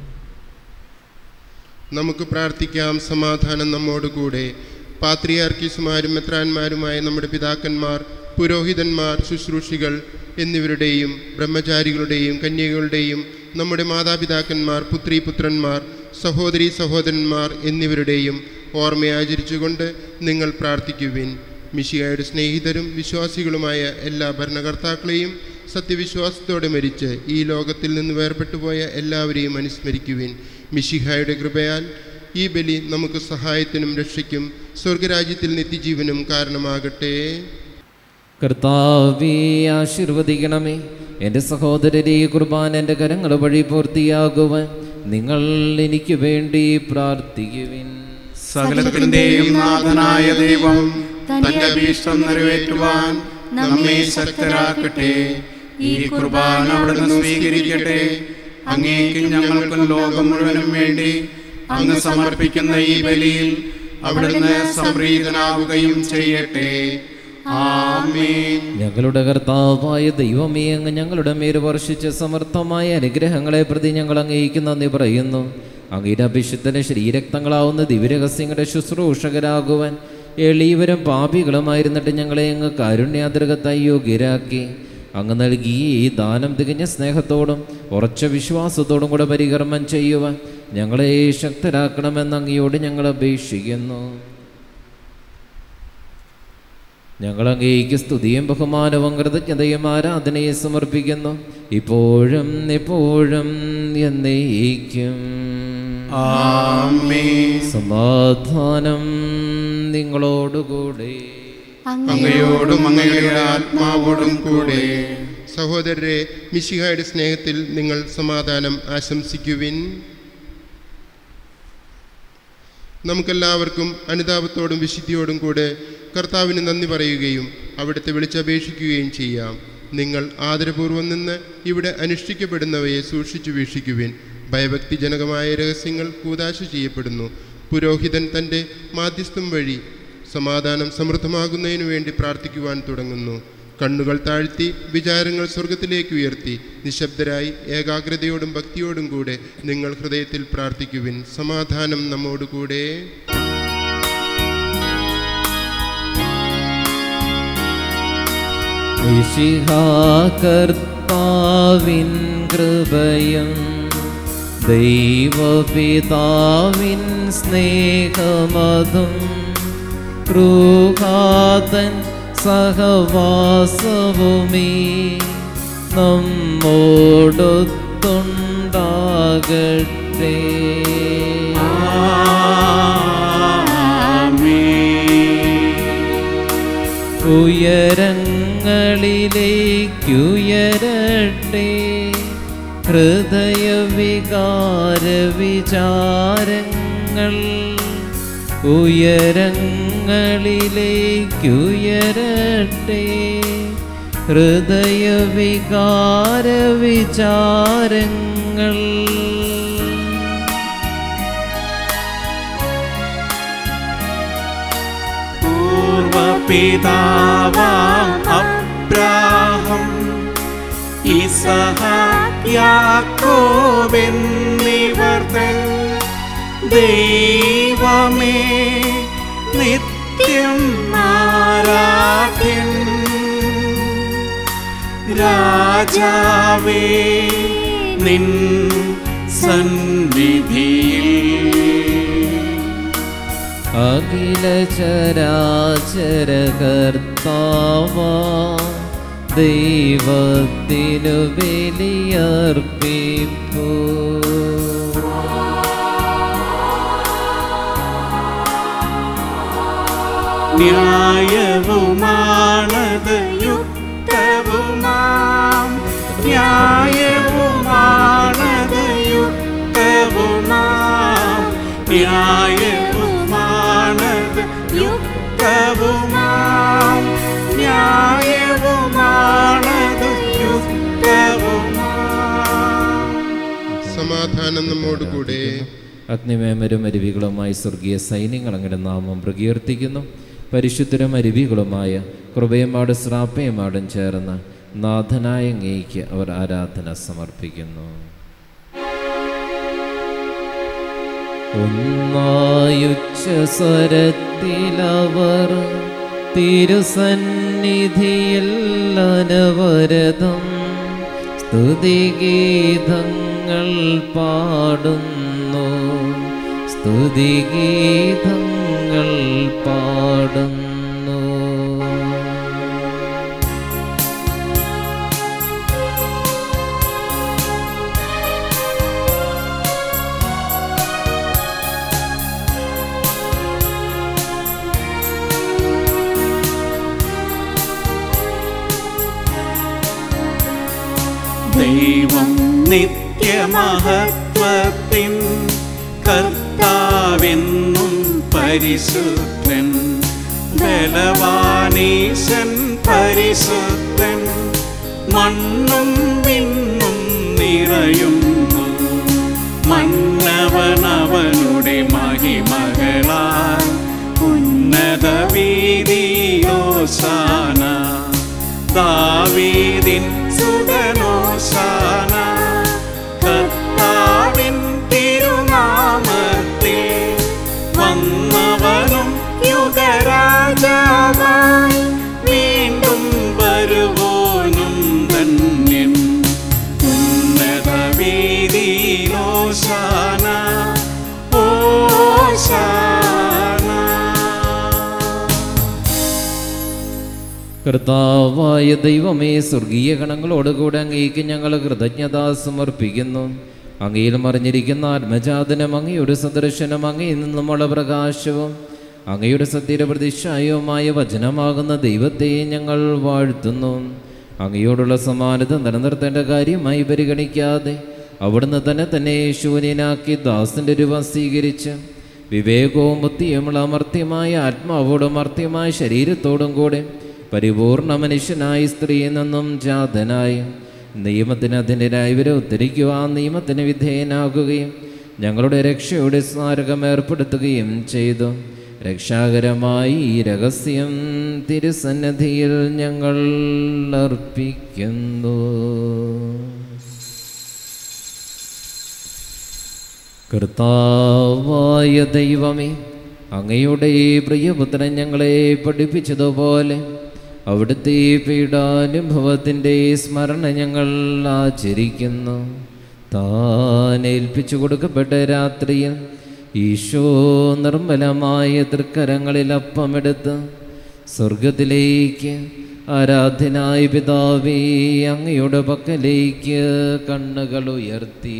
നമുക്ക് പ്രാർത്ഥിക്കാം സമാധാനം നമ്മോടുകൂടെ പാത്രിയാർക്കീസുമാരും മെത്രാന്മാരുമായ നമ്മുടെ പിതാക്കന്മാർ പുരോഹിതന്മാർ ശുശ്രൂഷികൾ എന്നിവരുടെയും ബ്രഹ്മചാരികളുടെയും കന്യകളുടെയും നമ്മുടെ മാതാപിതാക്കന്മാർ പുത്രി പുത്രന്മാർ സഹോദരി സഹോദരന്മാർ എന്നിവരുടെയും ഓർമ്മയാചരിച്ചുകൊണ്ട് നിങ്ങൾ പ്രാർത്ഥിക്കുവിൻ മിഷിയായുടെ സ്നേഹിതരും വിശ്വാസികളുമായ എല്ലാ ഭരണകർത്താക്കളെയും സത്യവിശ്വാസത്തോടെ മരിച്ച് ഈ ലോകത്തിൽ നിന്ന് വേർപെട്ടുപോയ എല്ലാവരെയും അനുസ്മരിക്കുവിൻ മിഷിഹായുടെ കൃപയാൽ ഈ ബലി നമുക്ക് സഹായത്തിനും രക്ഷയ്ക്കും സ്വർഗരാജ്യത്തിൽ നിത്യജീവനും കാരണമാകട്ടെ കർത്താവേ ആശീർവദിക്കണമേ എൻ്റെ സഹോദരരെ ഈ കുർബാന എൻ്റെ കരങ്ങൾ വഴി പൂർത്തിയാകുവാൻ നിങ്ങൾ എനിക്ക് വേണ്ടി പ്രാർത്ഥിക്കുവിൻ സകലത്തിന്റെയും നാഥനായ ദൈവം തന്റെ അഭീഷ്ടം നിറവേറ്റുവാൻ നമ്മെ ശക്തരാക്കട്ടെ ഈ കുർബാന അവിടുന്ന് സ്വീകരിക്കട്ടെ അങ്ങേക്കും ഞങ്ങൾക്കും ലോകം മുഴുവനും വേണ്ടി അങ്ങ് സമർപ്പിക്കുന്ന ഈ ബലിയിൽ അവിടുന്ന് സംപ്രീതനാവുകയും ചെയ്യട്ടെ ആമേൻ ഞങ്ങളുടെ കർത്താവായ ദൈവമേ അങ്ങ് ഞങ്ങളുടെ മേൽ വർഷിച്ച സമർത്ഥമായ അനുഗ്രഹങ്ങളെ പ്രതി ഞങ്ങൾ അങ്ങേക്ക് നന്ദി പറയുന്നു അങ്ങയുടെ അഭിഷിദ്ധന ശ്രീരക്തങ്ങളാവുന്ന ദിവ്യരഹസ്യങ്ങളുടെ ശുശ്രൂഷകരാകുവാൻ എളിയവരും പാപികളുമായിരുന്നിട്ട് ഞങ്ങളെ അങ്ങ് കാരുണ്യാതൃകത്തായി യോഗ്യരാക്കി അങ്ങ് നൽകിയ ഈ ദാനം തികഞ്ഞ സ്നേഹത്തോടും ഉറച്ച വിശ്വാസത്തോടും കൂടെ പരികർമ്മം ചെയ്യുവാൻ ഞങ്ങളെ ശക്തരാക്കണമെന്ന് അങ്ങയോട് ഞങ്ങൾ അപേക്ഷിക്കുന്നു ഞങ്ങൾ അങ്ങേക്ക് സ്തുതിയും ബഹുമാനവും കൃതജ്ഞതയും ആരാധനയെ സമർപ്പിക്കുന്നു ഇപ്പോഴും എപ്പോഴും എന്നേക്കും ആമേൻ സമാധാനം നിങ്ങളോടുകൂടെ അങ്ങയോടും അങ്ങയുടെ ആത്മാവോടും കൂടെ സഹോദരരെ മിശിഹായുടെ സ്നേഹത്തിൽ നിങ്ങൾ സമാധാനം ആശംസിക്കുവിൻ നമുക്കെല്ലാവർക്കും അനുതാപത്തോടും വിശുദ്ധിയോടും കൂടെ കർത്താവിന് നന്ദി പറയുകയും അവിടുത്തെ വിളിച്ചപേക്ഷിക്കുകയും ചെയ്യാം നിങ്ങൾ ആദരപൂർവ്വം നിന്ന് ഇവിടെ അനുഷ്ഠിക്കപ്പെടുന്നവയെ സൂക്ഷിച്ചു വീക്ഷിക്കുവിൻ ഭയഭക്തിജനകമായ രഹസ്യങ്ങൾ കൂതാശ ചെയ്യപ്പെടുന്നു പുരോഹിതൻ തൻ്റെ മാധ്യസ്ഥം വഴി സമാധാനം സമൃദ്ധമാകുന്നതിനു വേണ്ടി പ്രാർത്ഥിക്കുവാൻ തുടങ്ങുന്നു കണ്ണുകൾ താഴ്ത്തി വിചാരങ്ങൾ സ്വർഗത്തിലേക്ക് ഉയർത്തി നിശബ്ദരായി ഏകാഗ്രതയോടും ഭക്തിയോടും കൂടെ നിങ്ങൾ ഹൃദയത്തിൽ പ്രാർത്ഥിക്കുവിൻ സമാധാനം നമ്മോടുകൂടെ കർത്താവിൻ കൃപയും ദൈവപിതാവിൻ സ്നേഹമതും റൂഹാതൻ സഹവാസവുമീ നമ്മോടൊത്തുണ്ടാകട്ടെ ഉയരങ്ങളിലേക്കുയരട്ടെ ഹൃദയവികാര വിചാരങ്ങൾ ഉയരങ്ങളിലേക്കുയരട്ടെ ഹൃദയവികാര വിചാരങ്ങൾ പൂർവപിതാവാം അബ്രാഹം ഇസഹാക്യാക്കോബെന്നിവർ തൻ ദൈവമേ നിത്യ നിത്യം ആരാധ്യൻ രാജാവേ നിൻ സന്നിധിയിൽ അഖില ചരാചര കർത്താവ ദൈവത്തിനു ബലിയർപ്പിപ്പൂ ന്യായവുമാണത് യുക്തവുമാം ന്യായവുമാണത് യുക്തവുമാം ന്യായവുമാണത് യുക്തവുമാം ന്യായവുമാണത് യുക്തവുമാം സമാധാനം നമ്മോടുകൂടെ അഗ്നിമേമരും അരുവികളുമായി സ്വർഗീയ സൈന്യങ്ങൾ അങ്ങയുടെ നാമം പ്രകീർത്തിക്കുന്നു പരിശുദ്ധരും അരുവികളുമായ കൃപയമാട് ശ്രാപ്പയമാടും ചേർന്ന് നാഥനായ അങ്ങേക്ക് അവർ ആരാധന സമർപ്പിക്കുന്നു ഒന്നായുച്ച സ്വരത്തിലവർ തിരുസന്നിധിയിൽ അനവരതം സ്തുതിഗീതങ്ങൾ പാടുന്നു സ്തുതിഗീതങ്ങൾ പാടുന്നു ദൈവം നിത്യമഹത്വത്തിൻ കർത്താവെന്നും പരിശുദ്ധൻ ബലവാനീശൻ പരിശുദ്ധൻ മണ്ണും വിണ്ണും നിറയുന്നു മന്നവനവനുടെ മഹിമകളാൽ ഉന്നത വീതിയോശാന ദാവീദിൻ സുതനോശാന കർത്താവിൻ തിരുനാമത്തിൽ വന്നവനും യുഗരാജാവായി വീണ്ടും വരുവോനും ധന്യൻ ഉന്നത വീതിയിലോശാന ഓശാന കർത്താവായ ദൈവമേ സ്വർഗീയ ഗണങ്ങളോടുകൂടെ അങ്ങേക്ക് ഞങ്ങൾ കൃതജ്ഞത സമർപ്പിക്കുന്നു അങ്ങയിൽ മറിഞ്ഞിരിക്കുന്ന ആത്മജാതനം അങ്ങയുടെ സദർശനം അങ്ങയിൽ നിന്നുമുള്ള പ്രകാശവും അങ്ങയുടെ സത്യയുടെ പ്രതിഷ്ഠായവുമായ വചനമാകുന്ന ദൈവത്തെ ഞങ്ങൾ വാഴ്ത്തുന്നു അങ്ങയോടുള്ള സമാനത നിലനിർത്തേണ്ട കാര്യമായി പരിഗണിക്കാതെ അവിടുന്ന് തന്നെ തന്നെ ശൂന്യനാക്കി ദാസന്റെ രൂപം സ്വീകരിച്ച് വിവേകവും ബുദ്ധിയുമുള്ള അമർത്യമായ ആത്മാവോടും അമർത്യമായ ശരീരത്തോടും കൂടെ പരിപൂർണ മനുഷ്യനായി സ്ത്രീയിൽ നിന്നും ജാതനായി നിയമത്തിന് അതിൻ്റെതായി ഇവരെ ഉദ്ധരിക്കുവാൻ നിയമത്തിന് വിധേയനാകുകയും ഞങ്ങളുടെ രക്ഷയുടെ സ്മാരകം ഏർപ്പെടുത്തുകയും ചെയ്തു രക്ഷാകരമായി ഈ രഹസ്യം തിരുസന്നധിയിൽ ഞങ്ങൾ അർപ്പിക്കുന്നു കർത്താവായ ദൈവമേ അങ്ങയുടെ പ്രിയപുത്രൻ ഞങ്ങളെ പഠിപ്പിച്ചതുപോലെ അവിടുത്തെ പീഡാനുഭവത്തിൻ്റെ സ്മരണ ഞങ്ങൾ ആചരിക്കുന്നു താൻ ഏൽപ്പിച്ചു കൊടുക്കപ്പെട്ട രാത്രിയിൽ ഈശോ നിർമ്മലമായ തൃക്കരങ്ങളിൽ അപ്പമെടുത്ത് സ്വർഗത്തിലേക്ക് ആരാധനായ പിതാവേ അങ്ങയുടെ പക്കലേക്ക് കണ്ണുകൾ ഉയർത്തി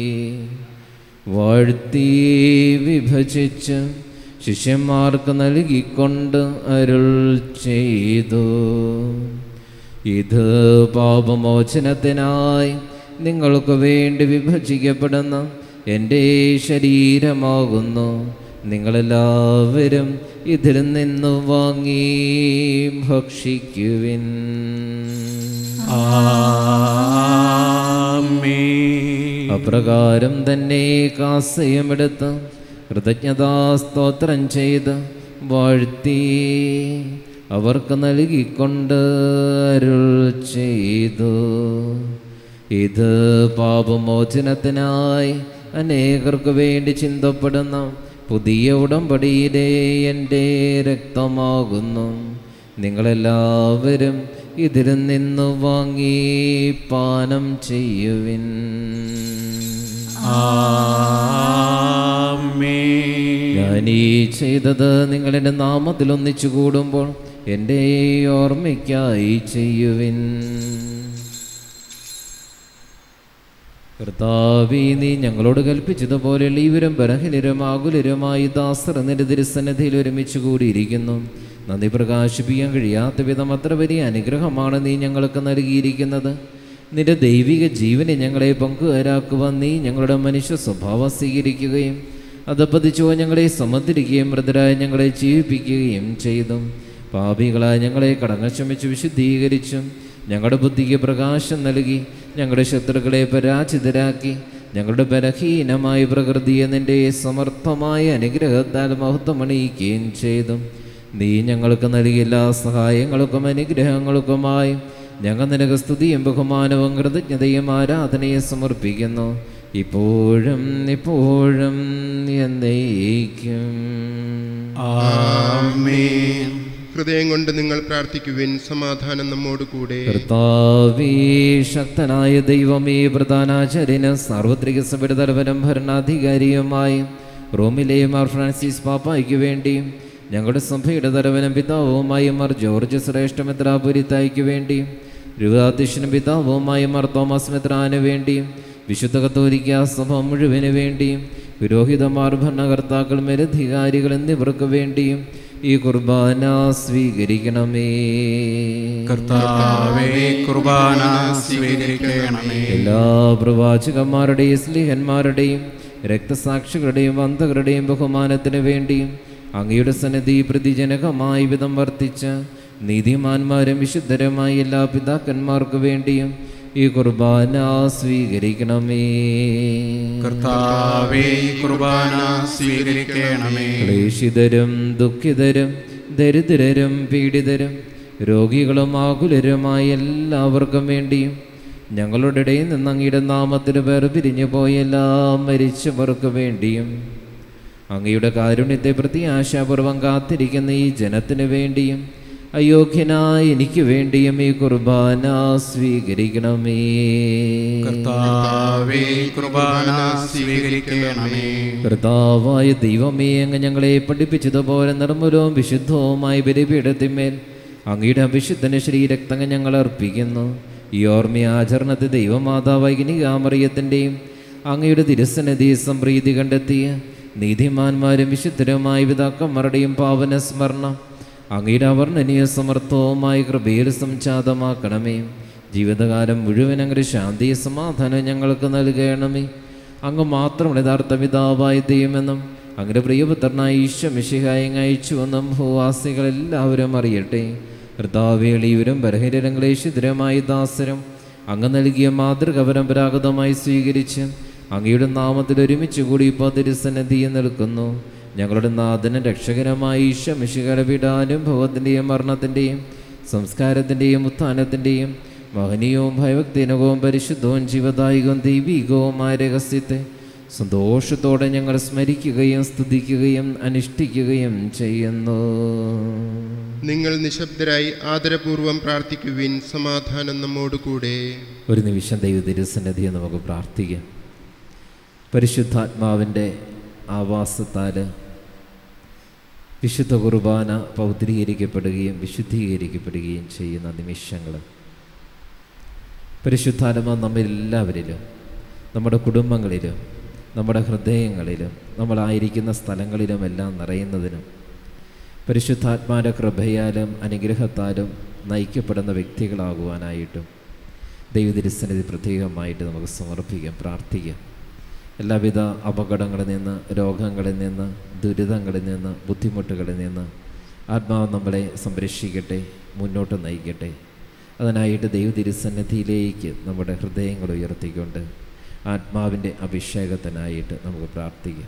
വാഴ്ത്തി വിഭജിച്ച് ശിഷ്യന്മാർക്ക് നൽകിക്കൊണ്ട് അരുൾ ചെയ്തു ഇത് പാപമോചനത്തിനായി നിങ്ങൾക്ക് വേണ്ടി വിഭജിക്കപ്പെടുന്ന എൻ്റെ ശരീരമാകുന്നു നിങ്ങളെല്ലാവരും ഇതിൽ നിന്ന് വാങ്ങി ഭക്ഷിക്കുവിൻ ആമേൻ അപ്രകാരം തന്നെ കാസയമെടുത്ത് കൃതജ്ഞതാസ്തോത്രം ചെയ്ത് വാഴ്ത്തി അവർക്ക് നൽകിക്കൊണ്ട് അരുൾ ചെയ്തു ഇത് പാപമോചനത്തിനായി അനേകർക്ക് വേണ്ടി ചിന്തപ്പെടുന്ന പുതിയ ഉടമ്പടിയിലെ എൻ്റെ രക്തമാകുന്നു നിങ്ങളെല്ലാവരും ഇതിൽ നിന്ന് വാങ്ങി പാനം ചെയ്യുവിൻ ആമേൻ ഞാൻ ഈ ചെയ്തത് നിങ്ങളുടെ നാമത്തിൽ ഒന്നിച്ചു കൂടുമ്പോൾ എൻ്റെ ഓർമ്മയ്ക്കായി ചെയ്യുവിൻ കർത്താവേ നീ ഞങ്ങളോട് കൽപ്പിച്ചതുപോലെ ഇവരും ബലഹീനരും ആകുലരുമായി ദാസർ നിന്റെ തിരുസന്നിധിയിൽ ഒരുമിച്ച് കൂടിയിരിക്കുന്നു നന്ദി പ്രകാശിപ്പിക്കാൻ കഴിയാത്ത വിധം അത്ര വലിയ അനുഗ്രഹമാണ് നീ ഞങ്ങൾക്ക് നൽകിയിരിക്കുന്നത് നിന്റെ ദൈവിക ജീവനെ ഞങ്ങളെ പങ്കുകാരാക്കുവാൻ നീ ഞങ്ങളുടെ മനുഷ്യ സ്വഭാവം സ്വീകരിക്കുകയും അത് പതിച്ചോ ഞങ്ങളെ സമത്തിരിക്കുകയും മൃതരായി ഞങ്ങളെ ജീവിപ്പിക്കുകയും ചെയ്തു പാപികളായ ഞങ്ങളെ കടങ്ങക്ഷമിച്ച് വിശുദ്ധീകരിച്ചും ഞങ്ങളുടെ ബുദ്ധിക്ക് പ്രകാശം നൽകി ഞങ്ങളുടെ ശത്രുക്കളെ പരാജിതരാക്കി ഞങ്ങളുടെ ബലഹീനമായ പ്രകൃതിയെ നിന്റെ സമർത്ഥമായ അനുഗ്രഹത്താൽ മഹത്വമണിയിക്കുകയും ചെയ്തു നീ ഞങ്ങൾക്ക് നൽകിയ എല്ലാ സഹായങ്ങൾക്കും അനുഗ്രഹങ്ങൾക്കുമായി ഞങ്ങൾ നിനക്ക് സ്തുതിയും ബഹുമാനവും കൃതജ്ഞതയും ആരാധനയും സമർപ്പിക്കുന്നു ഇപ്പോഴും ഇപ്പോഴും എന്നേക്കും ആമേൻ ഹൃദയം കൊണ്ട് നിങ്ങൾ പ്രാർത്ഥിക്കുവിൻ സമാധാനം നമ്മോട് കൂടെ കർത്താവേ ശക്തനായ ദൈവമേ പ്രധാനാചാര്യന് സാർവത്രിക സഭയുടെ തലവനും ഭരണാധികാരിയുമായി റോമിലെ മാർ ഫ്രാൻസിസ് പാപ്പായ്ക്ക് വേണ്ടിയും ഞങ്ങളുടെ സഭയുടെ തലവനും പിതാവുമായി മാർ ജോർജ് ശ്രേഷ്ഠ മെത്രാപുരിത്തായ്ക്ക് വേണ്ടിയും രൂപാധ്യക്ഷനും പിതാവുമായി മാർ തോമസ് മെത്രാന് വേണ്ടിയും വിശുദ്ധ കത്തോലിക്ക സഭ മുഴുവന് വേണ്ടിയും പുരോഹിതമാർ ഭരണകർത്താക്കൾ മേലധികാരികൾ എന്നിവർക്ക് വേണ്ടിയും ഈ കുർബാന സ്വീകരിക്കണമേ കർത്താവേ കുർബാന സ്വീകരിക്കണമേ എല്ലാ പ്രവാചകന്മാരുടെയും സ്ലിഹന്മാരുടെയും രക്തസാക്ഷികളുടെയും അന്ധകരുടെയും ബഹുമാനത്തിന് വേണ്ടിയും അങ്ങയുടെ സന്നിധി പ്രതിജനകമായ വിധം വർത്തിച്ച നീതിമാന്മാരും വിശുദ്ധരുമായ എല്ലാ പിതാക്കന്മാർക്ക് വേണ്ടിയും ഈ കുർബാന സ്വീകരിക്കണമേ കർത്താവേ കുർബാന സ്വീകരിക്കണമേ ക്ലേശിതരും ദുഃഖിതരും ദരിദ്രരും പീഡിതരും രോഗികളും ആകുലരുമായ എല്ലാവർക്കും വേണ്ടിയും ഞങ്ങളുടെ ഇടയിൽ നിന്ന് അങ്ങയുടെ നാമത്തിന് പേർ പിരിഞ്ഞു പോയ എല്ലാ മരിച്ചവർക്ക് വേണ്ടിയും അങ്ങയുടെ കാരുണ്യത്തെ പ്രതി ആശാപൂർവം കാത്തിരിക്കുന്ന ഈ ജനത്തിന് വേണ്ടിയും അയോഗ്യനായ എനിക്ക് വേണ്ടിയും ഈ കുർബാന സ്വീകരിക്കണമേ കർത്താവേ കുർബാന സ്വീകരിക്കണമേ കർത്താവായ ദൈവമേ അങ്ങ് ഞങ്ങളെ പഠിപ്പിച്ചതുപോലെ നിർമ്മലവും വിശുദ്ധവുമായ ബലിപീഠത്തിന്മേൽ അങ്ങയുടെ അഭിഷുദ്ധന ശരീരക്തങ്ങൾ ഞങ്ങൾ അർപ്പിക്കുന്നു ഈ ഓർമ്മയാചരണത്തെ ദൈവമാതാവായ ഗിനികാമറിയത്തിൻ്റെയും അങ്ങയുടെ തിരുസന്നിധി സംപ്രീതി കണ്ടെത്തിയ നീതിമാന്മാരും വിശുദ്ധരുമായ പിതാക്കന്മാരുടെയും പാവന സ്മരണം അങ്ങയുടെ അവർണ്ണനീയ സമർത്ഥവുമായ കൃപയിൽ സംജാതമാക്കണമേ ജീവിതകാലം മുഴുവൻ അങ്ങനെ ശാന്തി സമാധാനം ഞങ്ങൾക്ക് നൽകണമേ അങ്ങ് മാത്രം യഥാർത്ഥ പിതാവായ ദൈവമെന്നും അങ്ങനെ പ്രിയപുത്രനായ ഈശോ മിശിഹായി അയച്ചുവെന്നും ഭൂവാസികൾ എല്ലാവരും അറിയട്ടെ കർത്താവേളിയവരും ബലഹീനരും ക്ലേശിതരമായ ദാസരും അങ്ങ് നൽകിയ മാതൃക പരമ്പരാഗതമായി സ്വീകരിച്ച് അങ്ങയുടെ നാമത്തിൽ ഒരുമിച്ച് കൂടി ഇപ്പോൾ തിരുസന്നിധിയിൽ നിൽക്കുന്നു ഞങ്ങളുടെ നാഥനും രക്ഷകരമായ ഈശോ മിശിഹയുടെ പീഡാനുഭവത്തിൻ്റെയും മരണത്തിൻ്റെയും സംസ്കാരത്തിൻ്റെയും ഉത്ഥാനത്തിൻ്റെയും മഹനീയവും ഭയഭക്തിനകവും പരിശുദ്ധവും ജീവദായകവും ദൈവികവുമായ രഹസ്യത്തെ സന്തോഷത്തോടെ ഞങ്ങൾ സ്മരിക്കുകയും സ്തുതിക്കുകയും അനുഷ്ഠിക്കുകയും ചെയ്യുന്നു നിങ്ങൾ നിശബ്ദരായി ആദരപൂർവം പ്രാർത്ഥിക്കുവിൻ സമാധാനം നമ്മോട് കൂടെ ഒരു നിമിഷം ദൈവ തിരുസന്നിധിയെ നമുക്ക് പ്രാർത്ഥിക്കാം പരിശുദ്ധാത്മാവിൻ്റെ ആവാസത്താൽ വിശുദ്ധ കുർബാന പൗത്രീകരിക്കപ്പെടുകയും വിശുദ്ധീകരിക്കപ്പെടുകയും ചെയ്യുന്ന നിമിഷങ്ങൾ പരിശുദ്ധാത്മ നമ്മിലെല്ലാവരിലും നമ്മുടെ കുടുംബങ്ങളിലും നമ്മുടെ ഹൃദയങ്ങളിലും നമ്മളായിരിക്കുന്ന സ്ഥലങ്ങളിലുമെല്ലാം നിറയുന്നതിനും പരിശുദ്ധാത്മാന്റെ കൃപയാലും അനുഗ്രഹത്താലും നയിക്കപ്പെടുന്ന വ്യക്തികളാകുവാനായിട്ടും ദൈവതിരുസന്നിധി പ്രത്യേകമായിട്ട് നമുക്ക് സമർപ്പിക്കാം പ്രാർത്ഥിക്കാം എല്ലാവിധ അപകടങ്ങളിൽ നിന്ന് രോഗങ്ങളിൽ നിന്ന് ദുരിതങ്ങളിൽ നിന്ന് ബുദ്ധിമുട്ടുകളിൽ നിന്ന് ആത്മാവ് നമ്മളെ സംരക്ഷിക്കട്ടെ മുന്നോട്ട് നയിക്കട്ടെ അതിനായിട്ട് ദൈവതിരുസന്നിധിയിലേക്ക് നമ്മുടെ ഹൃദയങ്ങൾ ഉയർത്തിക്കൊണ്ട് ആത്മാവിൻ്റെ അഭിഷേകത്തിനായിട്ട് നമുക്ക് പ്രാർത്ഥിക്കാം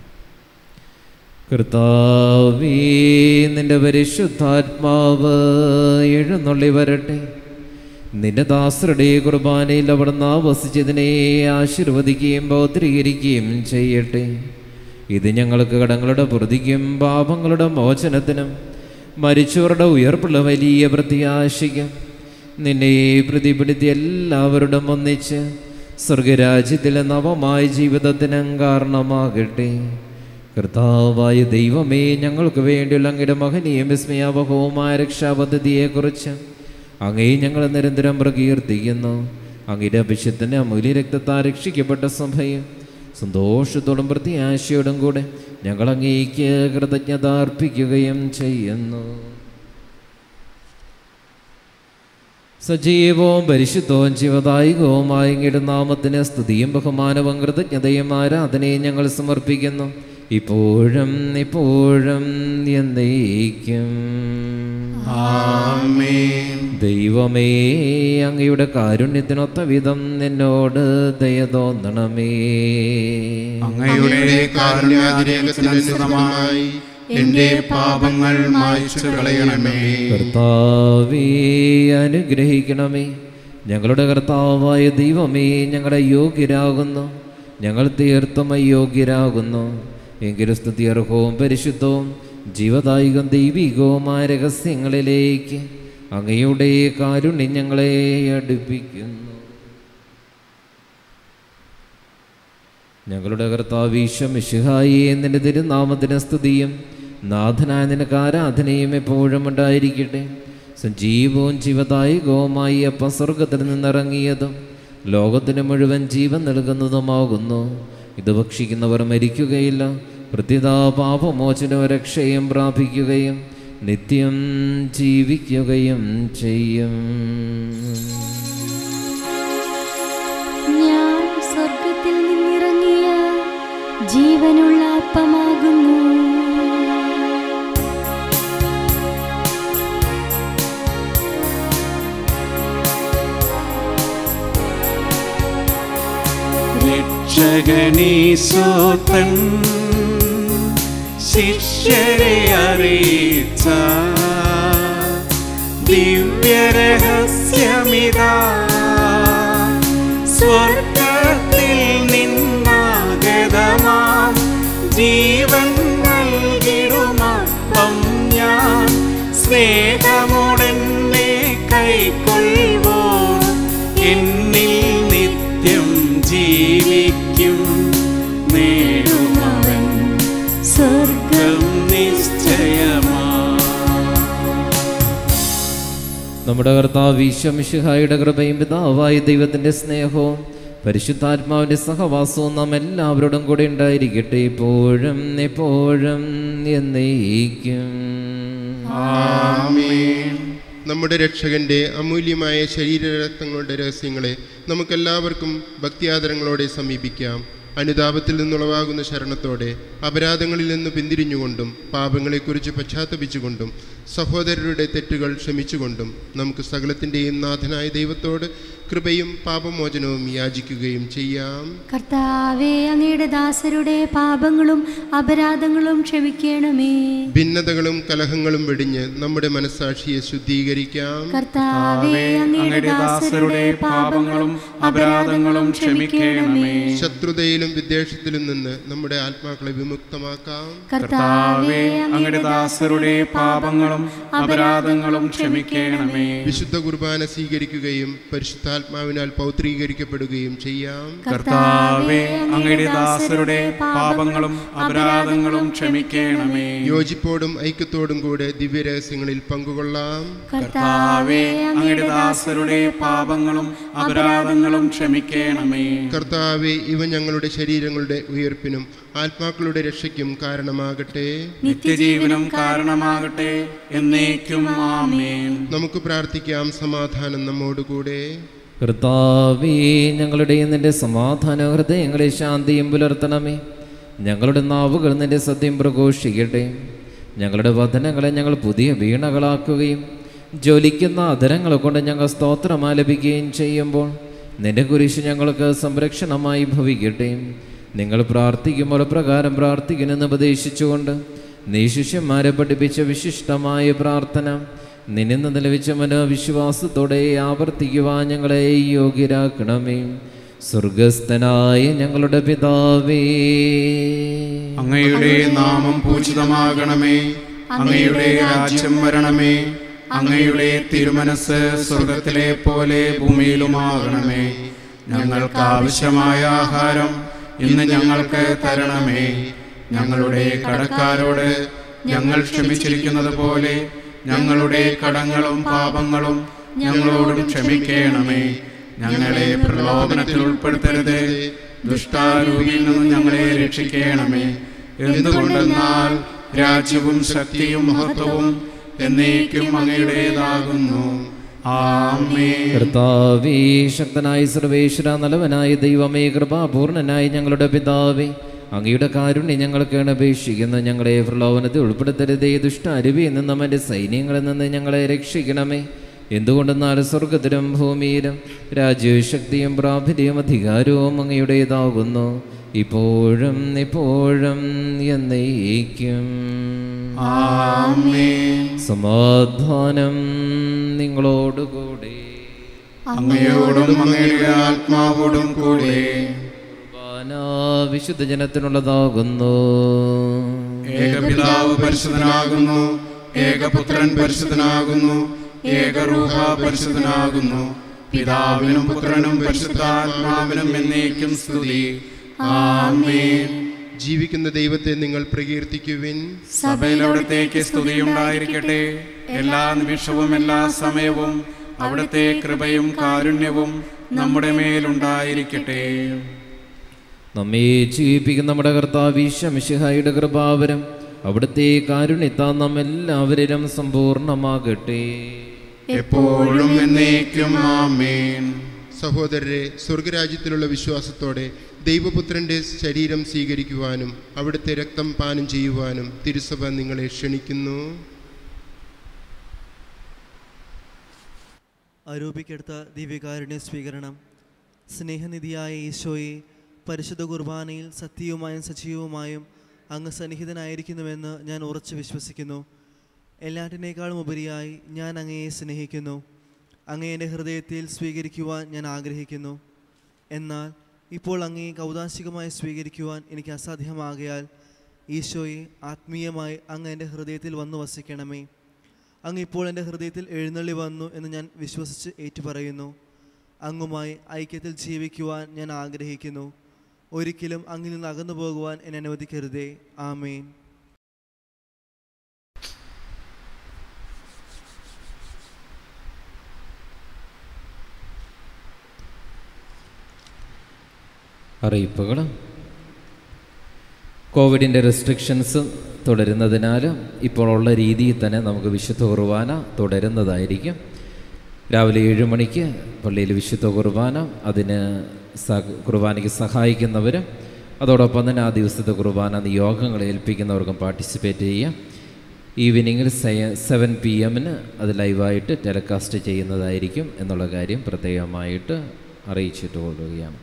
കർത്താവേ നിന്റെ പരിശുദ്ധാത്മാവ് എഴുന്നള്ളി വരട്ടെ നിന്റെ ദാസരുടെ കുർബാനയിൽ അവിടുന്ന് ആവസിച്ചതിനെ ആശീർവദിക്കുകയും ബോധീകരിക്കുകയും ചെയ്യട്ടെ ഇത് ഞങ്ങൾക്ക് കടങ്ങളുടെ പ്രതിക്കും പാപങ്ങളുടെ മോചനത്തിനും മരിച്ചവരുടെ ഉയർപ്പുള്ള വലിയ പ്രത്യാശയ്ക്കും നിന്നെ പ്രതിപിടുത്തി എല്ലാവരോടും ഒന്നിച്ച് സ്വർഗരാജ്യത്തിലെ നവമായ ജീവിതത്തിനും കാരണമാകട്ടെ കർത്താവായ ദൈവമേ ഞങ്ങൾക്ക് വേണ്ടിയുള്ള അങ്ങയുടെ മഹനീയം വിസ്മയാവഹവുമായ രക്ഷാപദ്ധതിയെക്കുറിച്ച് അങ്ങേ ഞങ്ങൾ നിരന്തരം പ്രകീർത്തിക്കുന്നു അങ്ങയുടെ അഭിഷത്തിൻ്റെ അമൂല്യ രക്തത്താൽ രക്ഷിക്കപ്പെട്ട സഭയും സന്തോഷത്തോടും പ്രത്യാശയോടും കൂടെ ഞങ്ങൾ അങ്ങേക്ക് കൃതജ്ഞത അർപ്പിക്കുകയും ചെയ്യുന്നു സജീവവും പരിശുദ്ധവും ജീവദായികവുമായ അങ്ങയുടെ നാമത്തിന് സ്തുതിയും ബഹുമാനവും കൃതജ്ഞതയും ആരാധനയും ഞങ്ങൾ സമർപ്പിക്കുന്നു ഇപ്പോഴും ഇപ്പോഴും എന്നേക്കും ആമേൻ ദൈവമേ അങ്ങയുടെ കാരുണ്യത്തിനൊത്ത വിധം എന്നോട് ദയ തോന്നണമേ അങ്ങയുടെ കാരുണ്യാതിരേകത്തിനനുസൃതമായി എന്റെ പാപങ്ങൾ മായ്ച്ചു കളയണമേ കർത്താവേ അനുഗ്രഹിക്കണമേ ഞങ്ങളുടെ കർത്താവായ ദൈവമേ ഞങ്ങളെ യോഗ്യരാകുന്നു ഞങ്ങൾ തീർത്തും അയോഗ്യരാകുന്നു എങ്കിലും സ്തുതിയർഹവും പരിശുദ്ധവും ജീവദായികം ദൈവികവുമായ രഹസ്യങ്ങളിലേക്ക് അങ്ങയുടെ കാരുണ്യം ഞങ്ങളെ അടുപ്പിക്കുന്നു ഞങ്ങളുടെ കർത്താവ് ഈശ്വമിഷുഹായി നിന്റെ തിരുനാമത്തിന് സ്തുതിയും നാഥനായ നിനക്ക് ആരാധനയും എപ്പോഴും ഉണ്ടായിരിക്കട്ടെ സജീവവും ജീവദായകവുമായി അപ്പം സ്വർഗത്തിൽ നിന്നിറങ്ങിയതും ലോകത്തിന് മുഴുവൻ ജീവൻ നൽകുന്നതുമാകുന്നു ഇത് ഭക്ഷിക്കുന്നവർ മരിക്കുകയില്ല പ്രത്യതാ പാപമോചനവും രക്ഷയും പ്രാപിക്കുകയും നിത്യം ജീവിക്കുകയും ചെയ്യും ഞാൻ സ്വർഗത്തിൽ നിന്നിറങ്ങിയ ജീവനുള്ള അപ്പമാകുന്നു രക്ഷകനീസോത്തൻ ശിഷ്യരെ അറിയിച്ച ദിവ്യരഹസ്യമിതാ സ്വർഗത്തിൽ നിന്നാഗതമാം ജീവൻ നൽകിടുമപ്പം ഞാൻ സ്നേഹമുടനെ കൈക്കൊള്ളുവോ എന്നിൽ നിത്യം ജീവിക്കും നേടുമവൻ സ്വർഗം നിശ്ചയമാ നമ്മുടെ കർത്താവ് ഈശ്വമിഷുഹായുടെ കൃപയും പിതാവായ ദൈവത്തിൻ്റെ സ്നേഹവും പരിശുദ്ധാത്മാവിൻ്റെ സഹവാസവും നാം എല്ലാവരോടും കൂടെ ഉണ്ടായിരിക്കട്ടെ ഇപ്പോഴും എപ്പോഴും എന്നേക്കും നമ്മുടെ രക്ഷകന്റെ അമൂല്യമായ ശരീരരക്തങ്ങളുടെ രഹസ്യങ്ങളെ നമുക്കെല്ലാവർക്കും ഭക്തിയാദരങ്ങളോടെ സമീപിക്കാം അനുതാപത്തിൽ നിന്നുളവാകുന്ന ശരണത്തോടെ അപരാധങ്ങളിൽ നിന്ന് പിന്തിരിഞ്ഞുകൊണ്ടും പാപങ്ങളെക്കുറിച്ച് പശ്ചാത്തപിച്ചുകൊണ്ടും സഹോദരരുടെ തെറ്റുകൾ ക്ഷമിച്ചുകൊണ്ടും നമുക്ക് സകലത്തിൻ്റെയും നാഥനായ ദൈവത്തോട് കൃപയും പാപമോചനവും യാചിക്കുകയും ചെയ്യാം കർത്താവെ അങ്ങയുടെ ദാസരുടെ പാപങ്ങളും അപരാധങ്ങളും ക്ഷമിക്കണമേ ഭിന്നതകളും കലഹങ്ങളും വെടിഞ്ഞ് നമ്മുടെ മനസ്സാക്ഷിയെ ശുദ്ധീകരിക്കാം കർത്താവെ അങ്ങയുടെ ദാസരുടെ പാപങ്ങളും അപരാധങ്ങളും ക്ഷമിക്കണമേ ശത്രുതയിലും വിദ്വേഷത്തിലും നിന്ന് നമ്മുടെ ആത്മാക്കളെ വിമുക്തമാക്കാം കർത്താവെ അങ്ങയുടെ ദാസരുടെ പാപങ്ങളും അപരാധങ്ങളും ക്ഷമിക്കണമേ വിശുദ്ധ കുർബാന സ്വീകരിക്കുകയും പരിശുദ്ധാത്മാവിനാൽ പൗത്രീകരിക്കപ്പെടുകയും ചെയ്യാം കർത്താവെ അങ്ങയുടെ ദാസരുടെ പാപങ്ങളും അപരാധങ്ങളും ക്ഷമിക്കണമേ യോജിപ്പോടും ഐക്യത്തോടും കൂടെ ദിവ്യരഹസ്യങ്ങളിൽ പങ്കുകൊള്ളാം കർത്താവെ അങ്ങയുടെ ദാസരുടെ പാപങ്ങളും അപരാധങ്ങളും ക്ഷമിക്കണമേ കർത്താവെ ഇവ ഞങ്ങളുടെ ശരീരങ്ങളുടെ ഉയർപ്പിനും ആത്മാക്കളുടെ രക്ഷയ്ക്കും കാരണമാകട്ടെ നിത്യജീവനം കാരണമാകട്ടെ എന്നേക്കും ആമേൻ നമുക്ക് പ്രാർത്ഥിക്കാം സമാധാനം നമ്മോടുകൂടെ കർത്താവേ ഞങ്ങളുടെയും നിന്റെ സമാധാന ഹൃദയങ്ങളെ ശാന്തിയും പുലർത്തണമേ ഞങ്ങളുടെ നാവുകൾ നിന്റെ സത്യം പ്രഘോഷിക്കട്ടെ ഞങ്ങളുടെ വചനങ്ങളെ ഞങ്ങൾ പുതിയ വീണകളാക്കുകയും ജ്വലിക്കുന്ന അധരങ്ങളെ കൊണ്ട് ഞങ്ങൾ സ്തോത്രം ആലപിക്കുകയും ചെയ്യുമ്പോൾ നിന്റെ കുരിശ് ഞങ്ങൾക്ക് സംരക്ഷണമായി ഭവിക്കട്ടെ നിങ്ങൾ പ്രാർത്ഥിക്കുമ്പോൾ പ്രകാരം പ്രാർത്ഥിക്കണമെന്ന് ഉപദേശിച്ചുകൊണ്ട് നീ ശിഷ്യന്മാരെ പഠിപ്പിച്ച വിശിഷ്ടമായ പ്രാർത്ഥന നിന്നിൽ നിന്ന് ലഭിച്ച മനോവിശ്വാസത്തോടെ ആവർത്തിക്കുവാൻ ഞങ്ങളെ യോഗ്യരാക്കണമേ സ്വർഗസ്ഥനായ ഞങ്ങളുടെ പിതാവേ അങ്ങയുടെ നാമം പൂജിതമാകണമേ അങ്ങയുടെ രാജ്യം വരണമേ അങ്ങയുടെ തിരുമനസ് സ്വർഗത്തിലെ പോലെ ഭൂമിയിലുമാകണമേ ഞങ്ങൾക്ക് ആവശ്യമായ ആഹാരം ഇന്ന് ഞങ്ങൾക്ക് തരണമേ ഞങ്ങളുടെ കടക്കാരോട് ഞങ്ങൾ ക്ഷമിച്ചിരിക്കുന്നത് പോലെ ഞങ്ങളുടെ കടങ്ങളും പാപങ്ങളും ഞങ്ങളോടും ക്ഷമിക്കണമേ ഞങ്ങളെ പ്രലോഭനത്തിൽ ഉൾപ്പെടുത്തരുത് ദുഷ്ടാരൂപിയിൽ നിന്ന് ഞങ്ങളെ രക്ഷിക്കണമേ എന്തുകൊണ്ടെന്നാൽ രാജ്യവും ശക്തിയും മഹത്വവും എന്നേക്കും അങ്ങയുടേതാകുന്നു ആമേ കർത്താവേ ശക്തനായ സർവേശ്വര നലവനായ ദൈവമേ കൃപാപൂർണനായ ഞങ്ങളുടെ പിതാവേ അങ്ങയുടെ കാരുണ്യം ഞങ്ങൾക്ക് അപേക്ഷിക്കുന്നു ഞങ്ങളെ പ്രലോഭനത്തിൽ ഉൾപ്പെടുത്തരുതേ ദുഷ്ട അരുവിയിൽ നിന്ന് നമ്മുടെ സൈന്യങ്ങളിൽ നിന്ന് ഞങ്ങളെ രക്ഷിക്കണമേ എന്തുകൊണ്ടെന്നാൽ സ്വർഗത്തിലും ഭൂമിയിലും രാജ്യവും ശക്തിയും പ്രാഭിര്യവും അധികാരവും അങ്ങയുടേതാകുന്നു ഇപ്പോഴും എപ്പോഴും എന്നേക്കും ആമേൻ സമാധാനം നിങ്ങളോടുകൂടി അങ്ങയോടും അങ്ങയുടെ ആത്മാവോടും കൂടെ കുർബാന വിശുദ്ധ ജനത്തിനുള്ളതാകുന്നു ഏകപിതാവ് പരിശുദ്ധനാകുന്നു ഏകപുത്രൻ പരിശുദ്ധനാകുന്നു ഏകറൂഹ പരിശുദ്ധനാകുന്നു പിതാവിനും പുത്രനും പരിശുദ്ധാത്മാവിനും എന്നേക്കും സ്തുതി ആമേൻ ജീവിക്കുന്ന ദൈവത്തെ നിങ്ങൾ പ്രകീർത്തിക്കുവിൻ സഭയിൽ അവിടത്തേക്ക് സ്തുതിയുണ്ടായിരിക്കട്ടെ എല്ലാ നിമിഷവും എല്ലാ സമയവും അവിടുത്തെ കൃപയും കാരുണ്യവും നമ്മുടെ മേലുണ്ടായിരിക്കട്ടെ നമ്മെ ജീവിപ്പിക്കുന്ന നമ്മുടെ കർത്താവ് ഈശമിഷിഹായുടെ കൃപാവരം അവിടുത്തെ കാരുണ്യത്താൽ നാം എല്ലാവരിലും സമ്പൂർണ്ണമാകട്ടെ എപ്പോഴും എന്നേക്കും ആമേൻ സഹോദരരെ സ്വർഗരാജ്യത്തിലുള്ള വിശ്വാസത്തോടെ ദൈവപുത്രന്റെ ശരീരം സ്വീകരിക്കുവാനും അവിടുത്തെ രക്തം പാനം ചെയ്യുവാനും തിരുസഭ നിങ്ങളെ ക്ഷണിക്കുന്നു ആരോപിക്കെടുത്ത ദിവ്യകാരുണ്യ സ്വീകരണം സ്നേഹനിധിയായ ഈശോയെ പരിശുദ്ധ കുർബാനയിൽ സത്യവുമായും സജീവവുമായും അങ്ങ് സന്നിഹിതനായിരിക്കുന്നുവെന്ന് ഞാൻ ഉറച്ചു വിശ്വസിക്കുന്നു എല്ലാറ്റിനേക്കാളും ഉപരിയായി ഞാൻ അങ്ങയെ സ്നേഹിക്കുന്നു അങ്ങയെ എൻ്റെ ഹൃദയത്തിൽ സ്വീകരിക്കുവാൻ ഞാൻ ആഗ്രഹിക്കുന്നു എന്നാൽ ഇപ്പോൾ അങ്ങയെ കൗതാശികമായി സ്വീകരിക്കുവാൻ എനിക്ക് അസാധ്യമാകയാൽ ഈശോയെ ആത്മീയമായി അങ്ങ് എൻ്റെ ഹൃദയത്തിൽ വന്നു വസിക്കണമേ അങ്ങ് ഇപ്പോൾ എൻ്റെ ഹൃദയത്തിൽ എഴുന്നള്ളി വന്നു എന്ന് ഞാൻ വിശ്വസിച്ച് ഏറ്റുപറയുന്നു അങ്ങുമായി ഐക്യത്തിൽ ജീവിക്കുവാൻ ഞാൻ ആഗ്രഹിക്കുന്നു ഒരിക്കലും അങ്ങിൽ നിന്ന് അകന്നു പോകുവാൻ എന്നെ അനുവദിക്കരുതേ ആമേൻ അറിയിപ്പുകൾ കോവിഡിൻ്റെ റെസ്ട്രിക്ഷൻസ് തുടരുന്നതിനാൽ ഇപ്പോൾ ഉള്ള രീതിയിൽ തന്നെ നമുക്ക് വിശുദ്ധ കുർബാന തുടരുന്നതായിരിക്കും രാവിലെ ഏഴ് മണിക്ക് പള്ളിയിൽ വിശുദ്ധ കുർബാന അതിന് സ കുർബാനയ്ക്ക് സഹായിക്കുന്നവർ അതോടൊപ്പം തന്നെ ആ ദിവസത്തെ കുർബാന നിയോഗങ്ങൾ ഏൽപ്പിക്കുന്നവർക്കും പാർട്ടിസിപ്പേറ്റ് ചെയ്യാം ഈവനിങ്ങിൽ സെവൻ പി എമ്മിന് അത് ലൈവായിട്ട് ടെലികാസ്റ്റ് ചെയ്യുന്നതായിരിക്കും എന്നുള്ള കാര്യം പ്രത്യേകമായിട്ട് അറിയിച്ചിട്ട് കൊള്ളുകയാണ്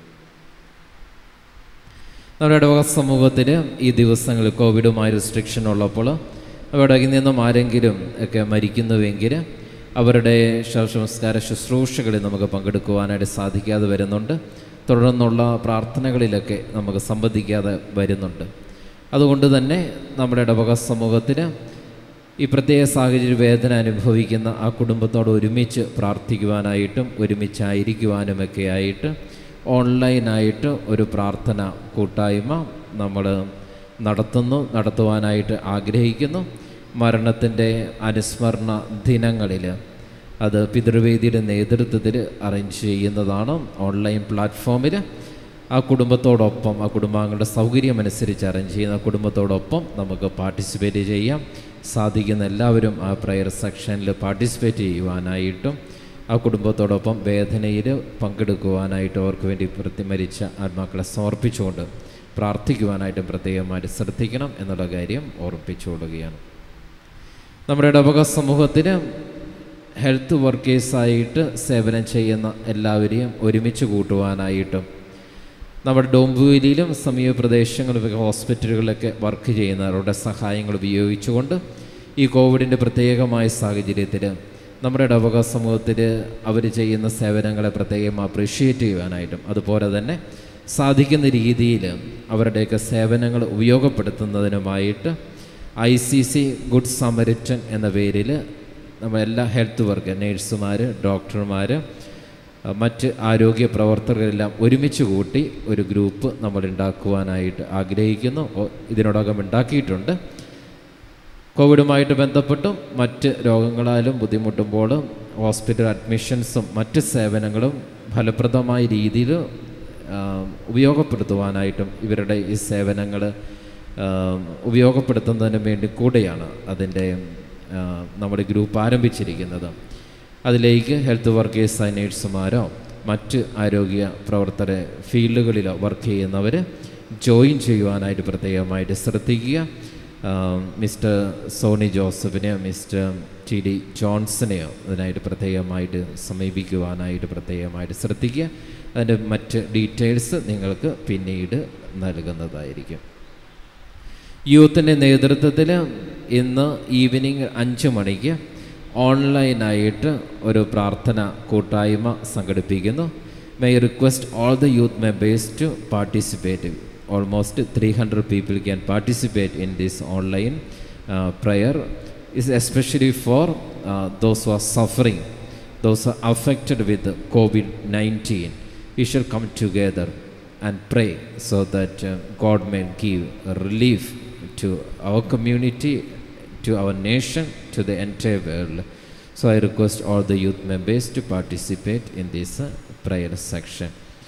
നമ്മുടെ ഇടവക സമൂഹത്തിൽ ഈ ദിവസങ്ങളിൽ കോവിഡുമായി റെസ്ട്രിക്ഷൻ ഉള്ളപ്പോൾ അവിടെ നിന്നും ആരെങ്കിലും ഒക്കെ മരിക്കുന്നുവെങ്കിൽ അവരുടെ ശവസംസ്കാര ശുശ്രൂഷകളിൽ നമുക്ക് പങ്കെടുക്കുവാനായിട്ട് സാധിക്കാതെ വരുന്നുണ്ട് തുടർന്നുള്ള പ്രാർത്ഥനകളിലൊക്കെ നമുക്ക് സംബന്ധിക്കാതെ വരുന്നുണ്ട് അതുകൊണ്ട് തന്നെ നമ്മുടെ ഇടവക സമൂഹത്തിന് ഈ പ്രത്യേക സാഹചര്യ വേദന അനുഭവിക്കുന്ന ആ കുടുംബത്തോട് ഒരുമിച്ച് പ്രാർത്ഥിക്കുവാനായിട്ടും ഒരുമിച്ചായിരിക്കുവാനുമൊക്കെ ആയിട്ട് ഓൺലൈനായിട്ട് ഒരു പ്രാർത്ഥന കൂട്ടായ്മ നമ്മൾ നടത്തുന്നു നടത്തുവാനായിട്ട് ആഗ്രഹിക്കുന്നു മരണത്തിൻ്റെ അനുസ്മരണ ദിനങ്ങളിൽ അത് പിതൃവേദിയുടെ നേതൃത്വത്തിൽ അറേഞ്ച് ചെയ്യുന്നതാണ് ഓൺലൈൻ പ്ലാറ്റ്ഫോമിൽ ആ കുടുംബത്തോടൊപ്പം ആ കുടുംബാംഗങ്ങളുടെ സൗകര്യമനുസരിച്ച് അറേഞ്ച് ചെയ്യുന്ന കുടുംബത്തോടൊപ്പം നമുക്ക് പാർട്ടിസിപ്പേറ്റ് ചെയ്യാം സാധിക്കുന്ന എല്ലാവരും ആ പ്രയർ സെക്ഷനിൽ പാർട്ടിസിപ്പേറ്റ് ചെയ്യുവാനായിട്ടും ആ കുടുംബത്തോടൊപ്പം വേദനയിൽ പങ്കെടുക്കുവാനായിട്ട് അവർക്ക് വേണ്ടി പ്രതി മരിച്ച ആത്മാക്കളെ സമർപ്പിച്ചുകൊണ്ട് പ്രാർത്ഥിക്കുവാനായിട്ടും പ്രത്യേകമായിട്ട് ശ്രദ്ധിക്കണം എന്നുള്ള കാര്യം ഓർമ്മിപ്പിച്ചുകൊള്ളുകയാണ് നമ്മുടെ ഇടവക സമൂഹത്തിന് ഹെൽത്ത് വർക്കേഴ്സായിട്ട് സേവനം ചെയ്യുന്ന എല്ലാവരെയും ഒരുമിച്ച് കൂട്ടുവാനായിട്ടും നമ്മുടെ ഡോംബുവിലും സമീപ പ്രദേശങ്ങളിലൊക്കെ ഹോസ്പിറ്റലുകളിലൊക്കെ വർക്ക് ചെയ്യുന്നവരുടെ സഹായങ്ങൾ ഉപയോഗിച്ചുകൊണ്ട് ഈ കോവിഡിൻ്റെ പ്രത്യേകമായ സാഹചര്യത്തിൽ നമ്മുടെ ഇടവക സമൂഹത്തിൽ അവർ ചെയ്യുന്ന സേവനങ്ങളെ പ്രത്യേകം അപ്രീഷിയേറ്റ് ചെയ്യുവാനായിട്ടും അതുപോലെ തന്നെ സാധിക്കുന്ന രീതിയിൽ അവരുടെയൊക്കെ സേവനങ്ങൾ ഉപയോഗപ്പെടുത്തുന്നതിനുമായിട്ട് I C C good Samaritan എന്ന പേരിൽ നമ്മളെല്ലാ ഹെൽത്ത് വർക്ക് നേഴ്സുമാർ ഡോക്ടർമാർ മറ്റ് ആരോഗ്യ പ്രവർത്തകരെല്ലാം ഒരുമിച്ച് കൂട്ടി ഒരു ഗ്രൂപ്പ് നമ്മൾ ഉണ്ടാക്കുവാനായിട്ട് ആഗ്രഹിക്കുന്നു ഓ- ഇതിനോടകം ഉണ്ടാക്കിയിട്ടുണ്ട് കോവിഡുമായിട്ട് ബന്ധപ്പെട്ടും മറ്റ് രോഗങ്ങളാലും ബുദ്ധിമുട്ടുമ്പോൾ ഹോസ്പിറ്റൽ അഡ്മിഷൻസും മറ്റ് സേവനങ്ങളും ഫലപ്രദമായ രീതിയിൽ ആ, ഉപയോഗപ്പെടുത്തുവാനായിട്ടും ഇവരുടെ ഈ സേവനങ്ങൾ ആ, ഉപയോഗപ്പെടുത്തുന്നതിന് വേണ്ടി കൂടെയാണ് അതിൻ്റെ ആ, നമ്മുടെ ഗ്രൂപ്പ് ആരംഭിച്ചിരിക്കുന്നത് അതിലേക്ക് ഹെൽത്ത് വർക്കേഴ്സ് നേഴ്സുമാരോ മറ്റ് ആരോഗ്യ പ്രവർത്തന ഫീൽഡുകളിലോ വർക്ക് ചെയ്യുന്നവർ ജോയിൻ ചെയ്യുവാനായിട്ട് പ്രത്യേകമായിട്ട് ശ്രദ്ധിക്കുക ആം, മിസ്റ്റർ സോണി ജോസഫിനെയോ മിസ്റ്റർ ടി ഡി ജോൺസനെയോ അതിനായിട്ട് പ്രത്യേകമായിട്ട് സമീപിക്കുവാനായിട്ട് പ്രത്യേകമായിട്ട് ശ്രദ്ധിക്കുക അതിൻ്റെ മറ്റ് ഡീറ്റെയിൽസ് നിങ്ങൾക്ക് പിന്നീട് നൽകുന്നതായിരിക്കും യൂത്തിൻ്റെ നേതൃത്വത്തിൽ ഇന്ന് ഈവനിങ് അഞ്ച് മണിക്ക് ഓൺലൈനായിട്ട് ഒരു പ്രാർത്ഥന കൂട്ടായ്മ സംഘടിപ്പിക്കുന്നു my request all the youth members to participate almost three hundred people can participate in this online prayer is especially for uh, those who are suffering, those who are affected with COVID 19. We shall come together and pray so that uh, God may give relief to our community, to our nation, to the entire world. So I request all the youth members to participate in this uh, prayer section.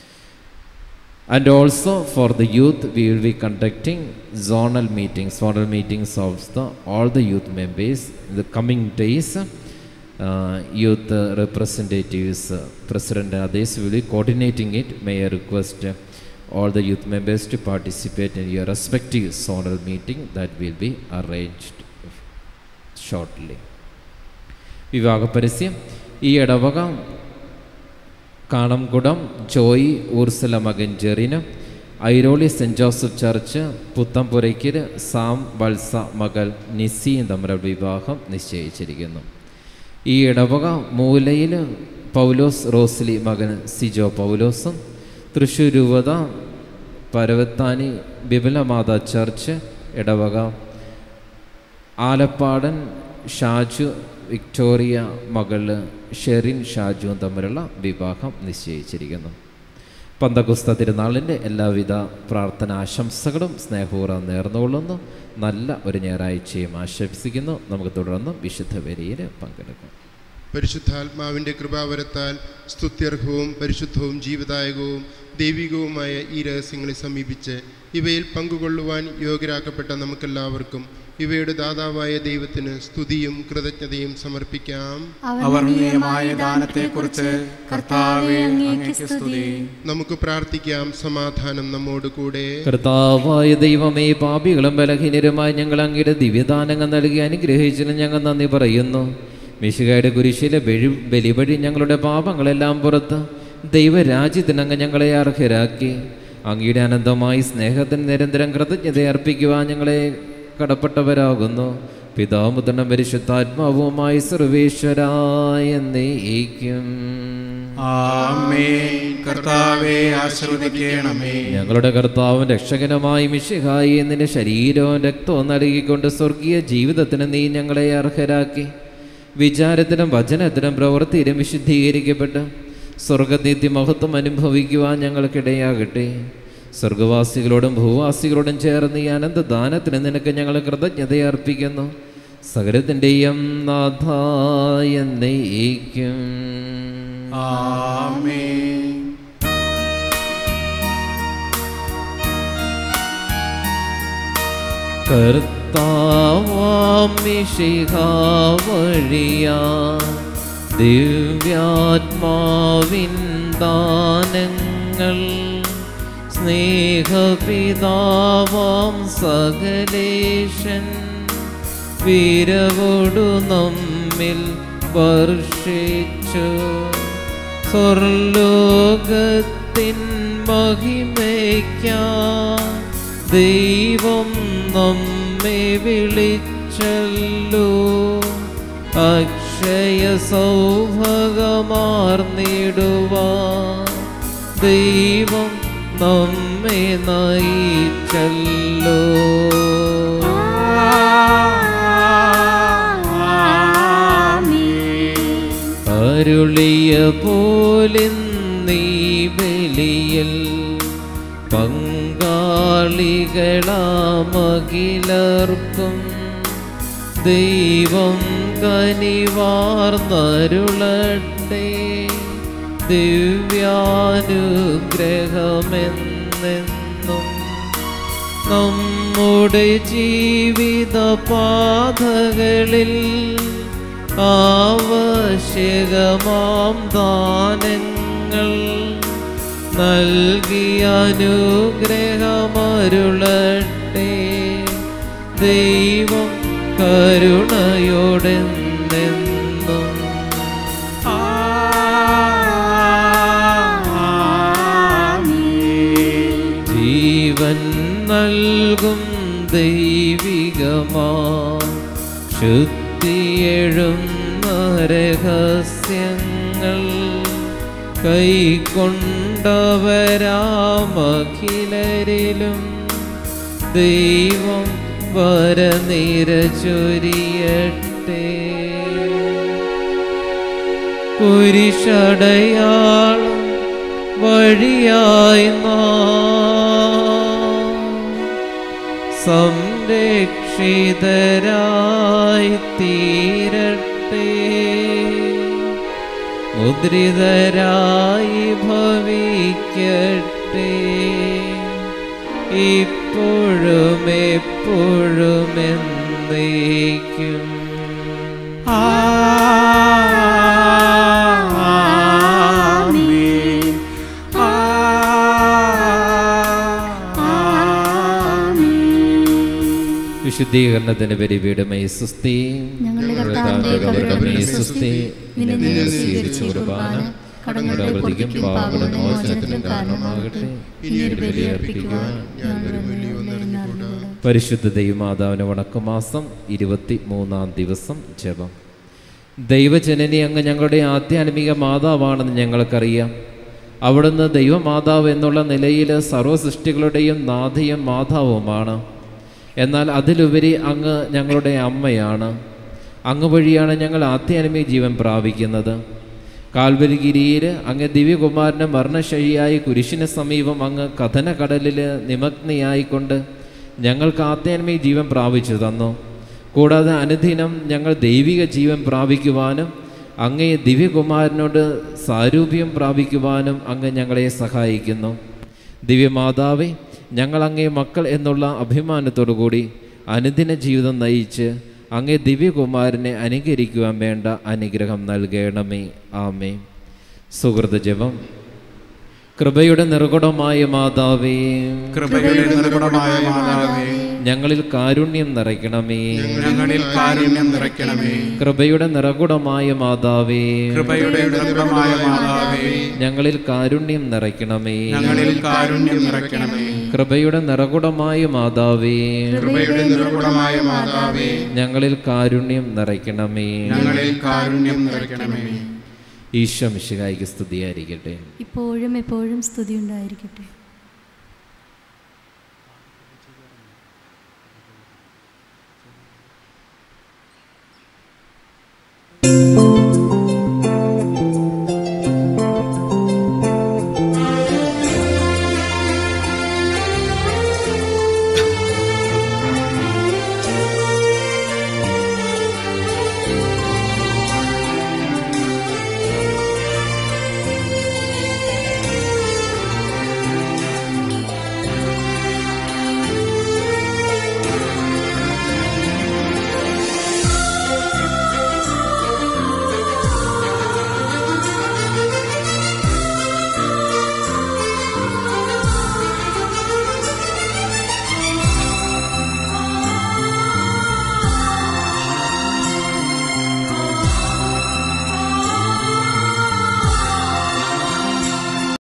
And also for the youth, we will be conducting zonal meetings, zonal meetings of the, all the youth members in the coming days. Uh, youth uh, representatives, uh, President and others will be coordinating it. May I request uh, all the youth members to participate in your respective zonal meeting that will be arranged shortly. വിവാഹ പരസ്യം ഈ ഇടവക കാണംകുടം ജോയി ഊർസല മകൻ ജെറിന് Airoli saint Joseph church Puthenpurackal Sam Valsa മകൾ നിസിയും തമ്മിലുള്ള വിവാഹം നിശ്ചയിച്ചിരിക്കുന്നു ഈ ഇടവക മൂലയിൽ പൗലോസ് റോസ്ലി മകൻ സിജോ പൗലോസും തൃശ്ശൂർ രൂപത പരവത്താനി ബിബലമാത ചർച്ച് ഇടവക ആലപ്പാടൻ ഷാജു വിക്ടോറിയ മകള് ഷെറിൻ ഷാജുവും തമ്മിലുള്ള വിവാഹം നിശ്ചയിച്ചിരിക്കുന്നു പന്തകുസ്ത തിരുനാളിൻ്റെ എല്ലാവിധ പ്രാർത്ഥന ആശംസകളും സ്നേഹപൂർവ്വം നേർന്നുകൊള്ളുന്നു നല്ല ഒരു ഞായറാഴ്ചയും ആശംസിക്കുന്നു നമുക്ക് തുടർന്ന് വിശുദ്ധ വരിയിൽ പങ്കെടുക്കാം പരിശുദ്ധാത്മാവിൻ്റെ കൃപാവരത്താൽ സ്തുത്യർഹവും പരിശുദ്ധവും ജീവദായകവും ദൈവികവുമായ ഈ രഹസ്യങ്ങളെ സമീപിച്ച് ഇവയിൽ പങ്കുകൊള്ളുവാൻ യോഗ്യരാക്കപ്പെട്ട നമുക്കെല്ലാവർക്കും ഇവയുടെ ദാതാവായ ദൈവത്തിന് സ്തുതിയും കൃതജ്ഞതയും സമർപ്പിക്കാം അവർണ്ണീയമായ ദാനത്തെക്കുറിച്ച് കർത്താവെ അങ്ങേക്ക് സ്തുതി നമുക്ക് പ്രാർത്ഥിക്കാം സമാധാനം നമ്മോട് കൂടെ കർത്താവായ ദൈവമേ പാപികളും ബലഹീനരുമായി ഞങ്ങൾ അങ്ങയുടെ ദിവ്യദാനങ്ങൾ നൽകി അനുഗ്രഹിച്ചതിന് ഞങ്ങൾ നന്ദി പറയുന്നു മിശുകയുടെ കുരിശിലെ ബലി ബലിവഴി ഞങ്ങളുടെ പാപങ്ങളെല്ലാം പുറത്ത് ദൈവരാജ്യത്തിനങ്ങ് ഞങ്ങളെ അർഹരാക്കി അങ്ങയുടെ അനന്തമായി സ്നേഹത്തിന് നിരന്തരം കൃതജ്ഞത അർപ്പിക്കുവാൻ ഞങ്ങളെ കടപ്പെട്ടവരാകുന്നു പിതാമുതണം പരിശുദ്ധാത്മാവുമായി സർവേശ്വരായ നയിക്കും ആമേൻ കർത്താവെ ആശ്രവദിക്കണമേ ഞങ്ങളുടെ കർത്താവും രക്ഷകനുമായി മിശിഹായി നിന്റെ ശരീരവും രക്തവും നൽകിക്കൊണ്ട് സ്വർഗീയ ജീവിതത്തിന് നീ ഞങ്ങളെ അർഹരാക്കി വിചാരത്തിനും വചനത്തിനും പ്രവൃത്തിയിലും വിശുദ്ധീകരിക്കപ്പെട്ട് സ്വർഗനീതി മഹത്വം അനുഭവിക്കുവാൻ ഞങ്ങൾക്കിടയാകട്ടെ സ്വർഗവാസികളോടും ഭൂവാസികളോടും ചേർന്ന് ഈ അനന്തദാനത്തിന് നിനക്ക് ഞങ്ങൾ കൃതജ്ഞത അർപ്പിക്കുന്നു സകലത്തിൻ്റെയും നാഥായ നയിക്കും ആമേൻ കർത്താവാം വഴിയാ ദിവ്യാത്മാവിൻ ദാനങ്ങൾ സ്നേഹപിതാവാം സകലേശൻ വീരവോടു നമ്മിൽ വർഷിച്ചു സ്വർലോകത്തിൻ മഹിമയ്ക്കാം ദൈവം നമ്മെ വിളിച്ചല്ലോ അക്ഷ അക്ഷയ സൗഭഗമാർന്നിടുവാൻ ദൈവം നമ്മെ നയിച്ചല്ലോ അരുളിയ പോലിന്നീ ബലിയിൽ പങ്കാളികളാമകിലർക്കും ദൈവം കനിവാർന്നരുളട്ടെ ദിവ്യാനുഗ്രഹമെന്നെന്നും നമ്മുടെ ജീവിത പാതകളിൽ ആവശ്യകമാം ദാനങ്ങൾ നൽകി അനുഗ്രഹമരുളട്ടെ ദൈവം കരുണയോടെ നിന്നും ജീവൻ നൽകും ദൈവികമാ ശുദ്ധിയെഴുന്ന രഹസ്യങ്ങൾ കൈക്കൊണ്ടവരാമഖിലരിലും ദൈവം വരനിര ചൊരിയട്ടെ കുരിശടയാളം വഴിയായി നാം സംരക്ഷിതരായി തീരട്ടെ മുദ്രിതരായി ഭവിക്കട്ടെ ഇപ്പോഴും എപ്പോഴും എന്നേക്കും വിശുദ്ധീകരണത്തിന് പരിപീഠമേ സുസ്തി ഞങ്ങളുടെ കർത്താവിന്റെ കബറിടമേ സുസ്തി. നിന്നെ നിന്നെ സ്വീകരിച്ച സ്വീകരിച്ച കുർബാന കടങ്ങളുടെ പ്രതിക്കും പാപങ്ങളുടെ മോചനത്തിനും കാരണമാകട്ടെ ഇനി ഒരു ബലിയർപ്പിക്കുവാൻ ഞങ്ങളുടെ മേൽ വരുന്നറിഞ്ഞുകൂടാ. പരിശുദ്ധ ദൈവമാതാവിന് വണക്കമാസം ഇരുപത്തി മൂന്നാം ദിവസം ജപം ദൈവജനനി അങ്ങ് ഞങ്ങളുടെ ആധ്യാത്മിക മാതാവാണെന്ന് ഞങ്ങൾക്കറിയാം അവിടുന്ന് ദൈവമാതാവ് എന്നുള്ള നിലയിൽ സർവ്വസൃഷ്ടികളുടെയും നാഥയും മാതാവുമാണ് എന്നാൽ അതിലുപരി അങ്ങ് ഞങ്ങളുടെ അമ്മയാണ് അങ്ങ് വഴിയാണ് ഞങ്ങൾ ആധ്യാത്മിക ജീവൻ പ്രാപിക്കുന്നത് കാൽവരിഗിരിയിൽ അങ്ങ് ദിവ്യകുമാരൻ്റെ മരണശൈലിയായി കുരിശിന് സമീപം അങ്ങ് കഥനകടലിൽ നിമഗ്നയായിക്കൊണ്ട് ഞങ്ങൾക്ക് ആധ്യാത്മിക ജീവൻ പ്രാപിച്ചു തന്നു കൂടാതെ അനുദിനം ഞങ്ങൾ ദൈവിക ജീവൻ പ്രാപിക്കുവാനും അങ്ങേ ദിവ്യകുമാരനോട് സാരൂപ്യം പ്രാപിക്കുവാനും അങ്ങ് ഞങ്ങളെ സഹായിക്കുന്നു ദിവ്യമാതാവേ ഞങ്ങൾ അങ്ങേ മക്കൾ എന്നുള്ള അഭിമാനത്തോടു കൂടി അനുദിന ജീവിതം നയിച്ച് അങ്ങേ ദിവ്യകുമാരനെ അനുകരിക്കുവാൻ വേണ്ട അനുഗ്രഹം നൽകണമേ ആമേ സുഹൃത ജപം കൃപയുടെ നിർഗുണമായ മാതാവേ കൃപയുടെ നിർഗുണമായ മാതാവേ ഞങ്ങളിൽ കാരുണ്യം നിറയ്ക്കണമേ ഞങ്ങളിൽ കാരുണ്യം നിറയ്ക്കണമേ കൃപയുടെ നിറകുടമായ മാതാവേ കൃപയുടെ നിർഗുണമായ മാതാവേ ഞങ്ങളിൽ കാരുണ്യം നിറയ്ക്കണമേ ഞങ്ങളിൽ കാരുണ്യം നിറയ്ക്കണമേ കൃപയുടെ നിറകുടമായ മാതാവേ കൃപയുടെ നിർഗുണമായ മാതാവേ ഞങ്ങളിൽ കാരുണ്യം നിറയ്ക്കണമേ ഞങ്ങളിൽ കാരുണ്യം നിറയ്ക്കണമേ ഈശോ മിശിഹായിക്ക് സ്തുതിയായിരിക്കട്ടെ ഇപ്പോഴും എപ്പോഴും സ്തുതി ഉണ്ടായിരിക്കട്ടെ